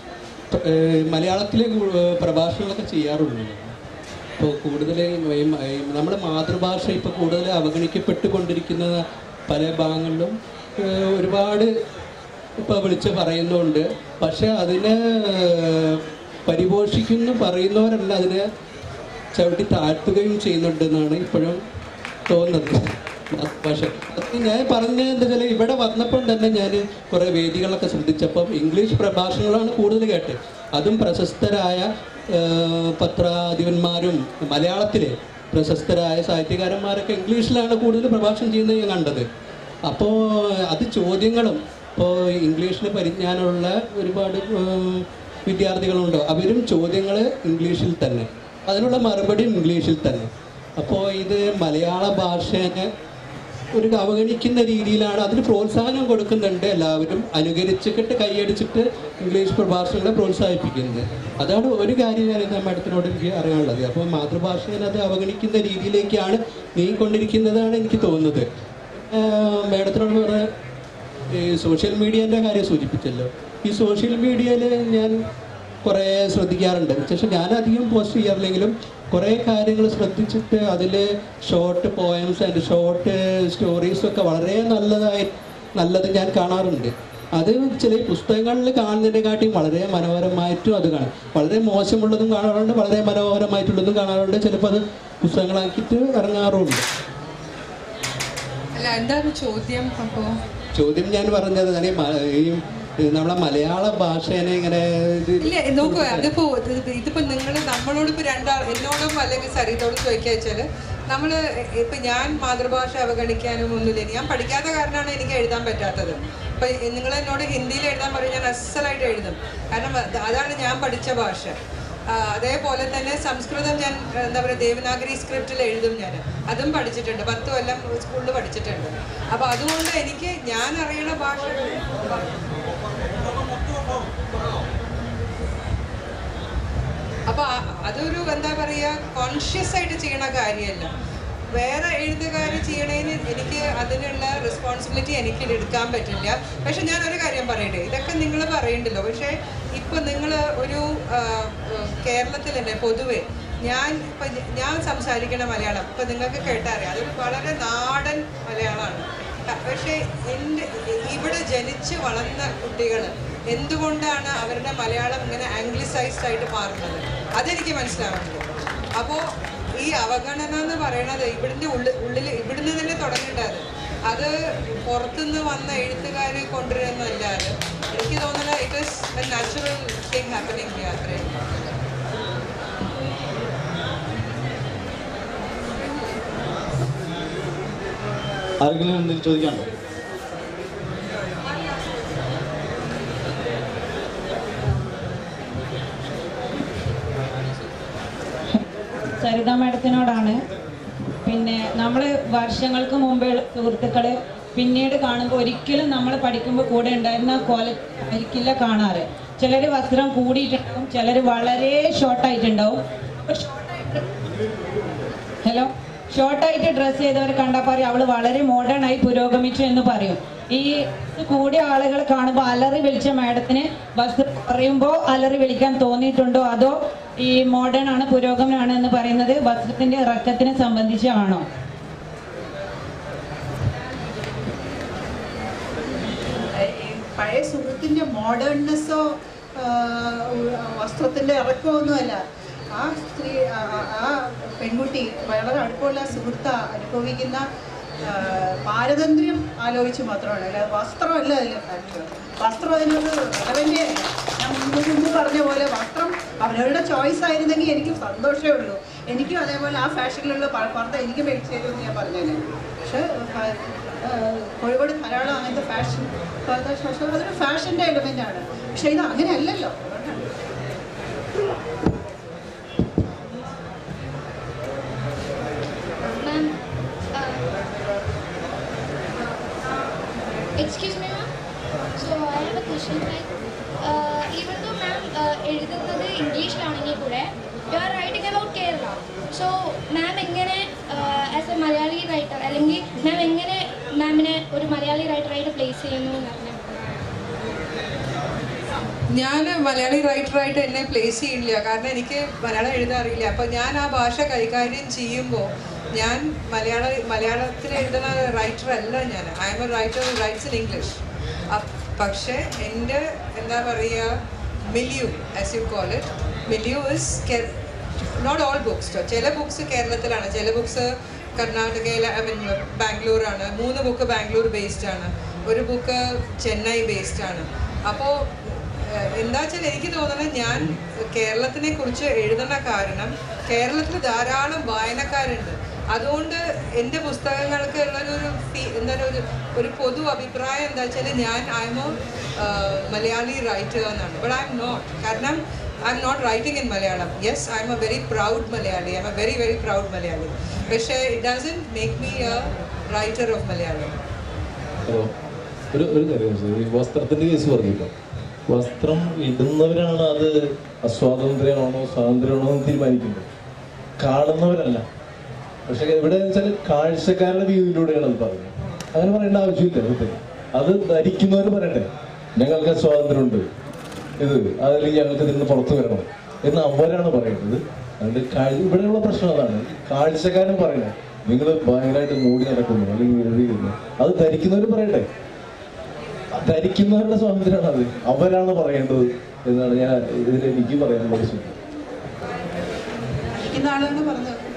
S9: മലയാളത്തിലെ കൂ- പ്രഭാഷണങ്ങളൊക്കെ ചെയ്യാറുള്ളൂ ഇപ്പോൾ കൂടുതൽ നമ്മുടെ മാതൃഭാഷ ഇപ്പോൾ കൂടുതൽ അവഗണിക്കപ്പെട്ടുകൊണ്ടിരിക്കുന്ന പല ഭാഗങ്ങളിലും ഏഹ്, ഒരുപാട് ഇപ്പോൾ വിളിച്ച് പറയുന്നുണ്ട് പക്ഷെ അതിനെ ഏഹ്, പരിപോഷിക്കുന്നു പറയുന്നവരല്ല അതിനെ ചവിട്ടി താഴ്ത്തുകയും ചെയ്യുന്നുണ്ടെന്നാണ് ഇപ്പോഴും തോന്നുന്നത് പക്ഷെ അത് ഞാൻ പറഞ്ഞ എന്താ വെച്ചാൽ ഇവിടെ വന്നപ്പോൾ തന്നെ ഞാൻ കുറേ വേദികളൊക്കെ ശ്രദ്ധിച്ചപ്പം ഇംഗ്ലീഷ് പ്രഭാഷണങ്ങളാണ് കൂടുതൽ കേട്ടത് അതും പ്രശസ്തരായ ഏഹ്, പത്രാധിപന്മാരും മലയാളത്തിലെ പ്രശസ്തരായ സാഹിത്യകാരന്മാരൊക്കെ ഇംഗ്ലീഷിലാണ് കൂടുതൽ പ്രഭാഷണം ചെയ്യുന്നത് ഞാൻ കണ്ടത് അപ്പോൾ അത് ചോദ്യങ്ങളും ഇപ്പോൾ ഇംഗ്ലീഷിൽ പരിജ്ഞാനമുള്ള ഒരുപാട് ഏഹ്, വിദ്യാർത്ഥികളുണ്ടോ അവരും ചോദ്യങ്ങൾ ഇംഗ്ലീഷിൽ തന്നെ അതിനുള്ള മറുപടിയും ഇംഗ്ലീഷിൽ തന്നെ അപ്പോൾ ഇത് മലയാള ഭാഷയെ ഒരു അവഗണിക്കുന്ന രീതിയിലാണ് അതിന് പ്രോത്സാഹനം കൊടുക്കുന്നുണ്ട് എല്ലാവരും അനുകരിച്ചിട്ട് കൈയടിച്ചിട്ട് ഇംഗ്ലീഷ് പ്രഭാഷണങ്ങളെ പ്രോത്സാഹിപ്പിക്കുന്നത് അതാണ് ഒരു കാര്യം ഞാൻ ഇന്ന് മാഡത്തിനോട് എനിക്ക് അറിയാനുള്ളത് അപ്പോൾ മാതൃഭാഷയെ അത് അവഗണിക്കുന്ന രീതിയിലേക്കാണ് നീങ്ങിക്കൊണ്ടിരിക്കുന്നതാണ് എനിക്ക് തോന്നുന്നത് ആഹ് മാഡത്തിനോട് പറഞ്ഞ ഈ സോഷ്യൽ മീഡിയേൻ്റെ കാര്യം സൂചിപ്പിച്ചല്ലോ ഈ സോഷ്യൽ മീഡിയയിൽ ഞാൻ കുറേ ശ്രദ്ധിക്കാറുണ്ട് പക്ഷേ ഞാൻ അധികം പോസ്റ്റ് ചെയ്യാറില്ലെങ്കിലും കുറേ കാര്യങ്ങൾ ശ്രദ്ധിച്ചിട്ട് അതിൽ short poems and short stories ഒക്കെ വളരെ നല്ലതായി നല്ലത് ഞാൻ കാണാറുണ്ട് അത് ചില പുസ്തകങ്ങളിൽ കാണുന്നതിനെക്കാട്ടിയും വളരെ മനോഹരമായിട്ടും അത് കാണും വളരെ മോശമുള്ളതും കാണാറുണ്ട് വളരെ മനോഹരമായിട്ടുള്ളതും കാണാറുണ്ട് ചിലപ്പോൾ അത് പുസ്തകങ്ങളാക്കിയിട്ട് ഇറങ്ങാറുമുണ്ട്
S1: അല്ല എന്താണ് ചോദ്യം അപ്പോൾ
S9: ചോദ്യം ഞാൻ പറഞ്ഞത് ഞാൻ ഈ മ- ഈ നമ്മളെ മലയാള ഭാഷേനെ ഇങ്ങനെ ഇത്
S1: ഇല്ല നോക്കുക അതിപ്പോ ഇത് ഇതിപ്പോ നിങ്ങൾ നമ്മളോട് ഇപ്പൊ രണ്ടാൾ എന്നോടും അല്ലെങ്കിൽ സരിതോടും ചോദിക്കുക വെച്ചാല് നമ്മൾ ഇപ്പൊ ഞാൻ മാതൃഭാഷ അവഗണിക്കാനും ഒന്നുമില്ല ഞാൻ പഠിക്കാത്ത കാരണമാണ് എനിക്ക് എഴുതാൻ പറ്റാത്തത് ഇപ്പൊ നിങ്ങൾ എന്നോട് ഹിന്ദിയിൽ എഴുതാൻ പറയും ഞാൻ അസലായിട്ട് എഴുതും കാരണം അത് അതാണ് ഞാൻ പഠിച്ച ഭാഷ ആ, അതേപോലെ തന്നെ സംസ്കൃതം ഞാൻ എന്താ പറയുക ദേവനാഗരി സ്ക്രിപ്റ്റിൽ എഴുതും ഞാൻ അതും പഠിച്ചിട്ടുണ്ട് പത്ത് കൊല്ലം സ്കൂളിൽ പഠിച്ചിട്ടുണ്ട് അപ്പോൾ അതുകൊണ്ട് എനിക്ക് ഞാൻ അറിയണ ഭാഷ അപ്പൊ ആ- അതൊരു എന്താ പറയുക കോൺഷ്യസ് ആയിട്ട് ചെയ്യണ കാര്യമല്ല വേറെ എഴുത്തുകാർ ചെയ്യണതിന് എനിക്ക് അതിനുള്ള റെസ്പോൺസിബിലിറ്റി എനിക്ക് എടുക്കാൻ പറ്റില്ല പക്ഷെ ഞാൻ ഒരു കാര്യം പറയട്ടെ ഇതൊക്കെ നിങ്ങൾ പറയണ്ടല്ലോ പക്ഷേ ഇപ്പൊ നിങ്ങൾ ഒരു ആ, കേരളത്തിൽ തന്നെ പൊതുവെ ഞാൻ ഇപ്പൊ ഞ- ഞാൻ സംസാരിക്കണ മലയാളം ഇപ്പൊ നിങ്ങൾക്ക് കേട്ടറിയാം അതൊരു വളരെ നാടൻ മലയാളമാണ് പക്ഷേ എൻ്റെ ഇവിടെ ജനിച്ച് വളർന്ന കുട്ടികൾ എന്തുകൊണ്ടാണ് അവരുടെ മലയാളം ഇങ്ങനെ ആംഗ്ലിസൈസ്ഡ് ആയിട്ട് മാറുന്നത് അതെനിക്ക് മനസ്സിലാവുന്നില്ല അപ്പോൾ ഈ അവഗണന എന്ന് പറയണത് ഇവിടുന്ന് ഉള്ളിൽ ഉള്ളിൽ ഇവിടുന്ന് തന്നെ തുടങ്ങേണ്ടത് അത് പുറത്തുനിന്ന് വന്ന എഴുത്തുകാരെ കൊണ്ടുവരുന്നല്ലാതെ എനിക്ക് തോന്നുന്നത് it is a natural thing happening അത്രയും
S5: ആരെങ്കിലും എന്തെങ്കിലും ചോദിക്കാനുണ്ടോ
S10: സരിത മാഡത്തിനോടാണ് പിന്നെ നമ്മൾ വർഷങ്ങൾക്ക് മുമ്പേ സുഹൃത്തുക്കൾ പിന്നീട് കാണുമ്പോൾ ഒരിക്കലും നമ്മൾ പഠിക്കുമ്പോൾ കൂടെ ഉണ്ടായിരുന്ന കോല ആയിരിക്കില്ല കാണാറ് ചിലർ വസ്ത്രം കൂടിയിട്ടുണ്ടാവും ചിലർ വളരെ ഷോർട്ടായിട്ടുണ്ടാവും ഹലോ ഷോർട്ടായിട്ട് ഡ്രസ്സ് ചെയ്തവർ കണ്ടാൽ പറയും അവൾ വളരെ മോഡേൺ ആയി പുരോഗമിച്ചു എന്ന് പറയും ഈ കൂടിയ ആളുകൾ കാണുമ്പോൾ അലറി വിളിച്ച മാഡത്തിന് വസ്ത്രം പറയുമ്പോൾ അലറി വിളിക്കാൻ തോന്നിയിട്ടുണ്ടോ അതോ ഈ മോഡേൺ ആണ് പുരോഗമനമാണ് എന്ന് പറയുന്നത് വസ്ത്രത്തിന്റെ ഇറക്കത്തിനെ സംബന്ധിച്ചാണോ
S2: ഈ പഴയ സുഹൃത്തിൻ്റെ മോഡേൺനെസ്സോ വസ്ത്രത്തിൻ്റെ ഇറക്കമോ ഒന്നുമല്ല ആ സ്ത്രീ ആ- ആ- ആ പെൺകുട്ടി വളരെ അടുപ്പമുള്ള സുഹൃത്ത അനുഭവിക്കുന്ന ആ, പാരതന്ത്ര്യം ആലോചിച്ച് മാത്രമാണ് അല്ലാതെ വസ്ത്രമല്ല അതിൽ ഫാക്ടർ വസ്ത്രം അതിനൊരു റെലവൻ്റേ ഞാൻ മുമ്പ് മുമ്പ് പറഞ്ഞ പോലെ വസ്ത്രം അവരവരുടെ ചോയ്സ് ആയിരുന്നെങ്കിൽ എനിക്ക് സന്തോഷമേ ഉള്ളൂ എനിക്കും അതേപോലെ ആ ഫാഷനിലുള്ള പർദ്ദ എനിക്ക് മേടിച്ചു തരുമെന്ന് ഞാൻ പറഞ്ഞേനെ പക്ഷേ ഫ- ആ, കോഴിക്കോട് ധാരാളം അങ്ങനത്തെ ഫാഷൻ പക്ഷേ അതൊരു ഫാഷൻ്റെ എലമെൻ്റ് ആണ് പക്ഷേ ഇത് അങ്ങനെയല്ലല്ലോ അതുകൊണ്ടാണ്
S11: Ma'am, uh, excuse me, ma'am. So I have a question. Like, uh, even though ma'am uh, എഴുതുന്നത് ഇംഗ്ലീഷിലാണെങ്കിൽ കൂടെ you are writing about Kerala so ma'am എങ്ങനെ ആസ് എ മലയാളി റൈറ്റർ അല്ലെങ്കിൽ മാം എങ്ങനെ മാമിനെ ഒരു മലയാളി റൈറ്ററായിട്ട് പ്ലേസ് ചെയ്യുന്നു എന്ന് പറഞ്ഞാൽ
S1: ഞാൻ മലയാളി റൈറ്ററായിട്ട് എന്നെ പ്ലേസ് ചെയ്യില്ല കാരണം എനിക്ക് മലയാളം എഴുതാൻ അറിയില്ല അപ്പോൾ ഞാൻ ആ ഭാഷ കൈകാര്യം ചെയ്യുമ്പോൾ ഞാൻ മലയാള മലയാളത്തിൽ എഴുതുന്ന റൈറ്റർ അല്ല ഞാൻ I am a writer writes in English പക്ഷേ എൻ്റെ എന്താ പറയുക milieu as you call it milieu is not all books ചില ബുക്സ് കേരളത്തിലാണ് ചില ബുക്സ് കർണാടകയിൽ ഐ മീൻ ബാംഗ്ലൂരാണ് മൂന്ന് ബുക്ക് ബാംഗ്ലൂർ ബേസ്ഡ് ആണ് ഒരു ബുക്ക് ചെന്നൈ ബേസ്ഡ് ആണ് അപ്പോൾ എന്താ വെച്ചാൽ എനിക്ക് തോന്നുന്നത് ഞാൻ കേരളത്തിനെ കുറിച്ച് എഴുതുന്ന കാരണം കേരളത്തിൽ ധാരാളം വായനക്കാരുണ്ട് അതുകൊണ്ട് എൻ്റെ പുസ്തകങ്ങൾക്ക് ഉള്ളൊരു ഫീ- എന്താണ് ഒരു ഒരു പൊതു അഭിപ്രായം എന്താ വെച്ചാൽ ഞാൻ ഐ എം മലയാളി റൈറ്റർ എന്നാണ് ബട്ട് ഐ എം നോട്ട് കാരണം I am not writing in Malayalam yes I am a very proud Malayali I am a very very proud Malayali പക്ഷേ it doesn't make me a writer of Malayalam
S12: hello ഒരു ഒരു കാര്യം ചോദിച്ചത്. ഈ വസ്ത്രത്തിന്റെ case പറഞ്ഞില്ല വസ്ത്രം ഇടുന്നവരാണ് അത് അസ്വാതന്ത്ര്യമാണോ സ്വാതന്ത്ര്യമാണോ എന്ന് തീരുമാനിക്കുന്നത് കാണുന്നവരല്ല പക്ഷെ ഇവിടെ വെച്ചാൽ കാഴ്ചക്കാരുടെ വ്യൂവിലൂടെയാണ് അത് പറയുന്നത് അങ്ങനെ പറയേണ്ട ആവശ്യമില്ല സത്യം അത് ധരിക്കുന്നവർ പറയട്ടെ ഞങ്ങൾക്ക് സ്വാതന്ത്ര്യമുണ്ട് ഇത് അതല്ലെങ്കിൽ ഞങ്ങൾക്ക് ഇതിൽ നിന്ന് പുറത്തു വരണം എന്ന് അവരാണ് പറയുന്നത് അതുകൊണ്ട് കാഴ് ഇവിടെയുള്ള പ്രശ്നം അതാണ് ഈ കാഴ്ചക്കാരൻ പറയണേ നിങ്ങൾ ഭയങ്കരമായിട്ട് മൂടി നടക്കുന്നു അല്ലെങ്കിൽ എഴുതിയിരുന്നു അത് ധരിക്കുന്നവർ പറയട്ടെ ധരിക്കുന്നവരുടെ സ്വാതന്ത്ര്യമാണ് അത് അവരാണ് പറയേണ്ടത് എന്നാണ് ഞാൻ ഇതിൽ എനിക്ക് പറയാനുള്ള വിഷയം
S2: ഇരിക്കുന്ന ആളാണ് പറഞ്ഞത്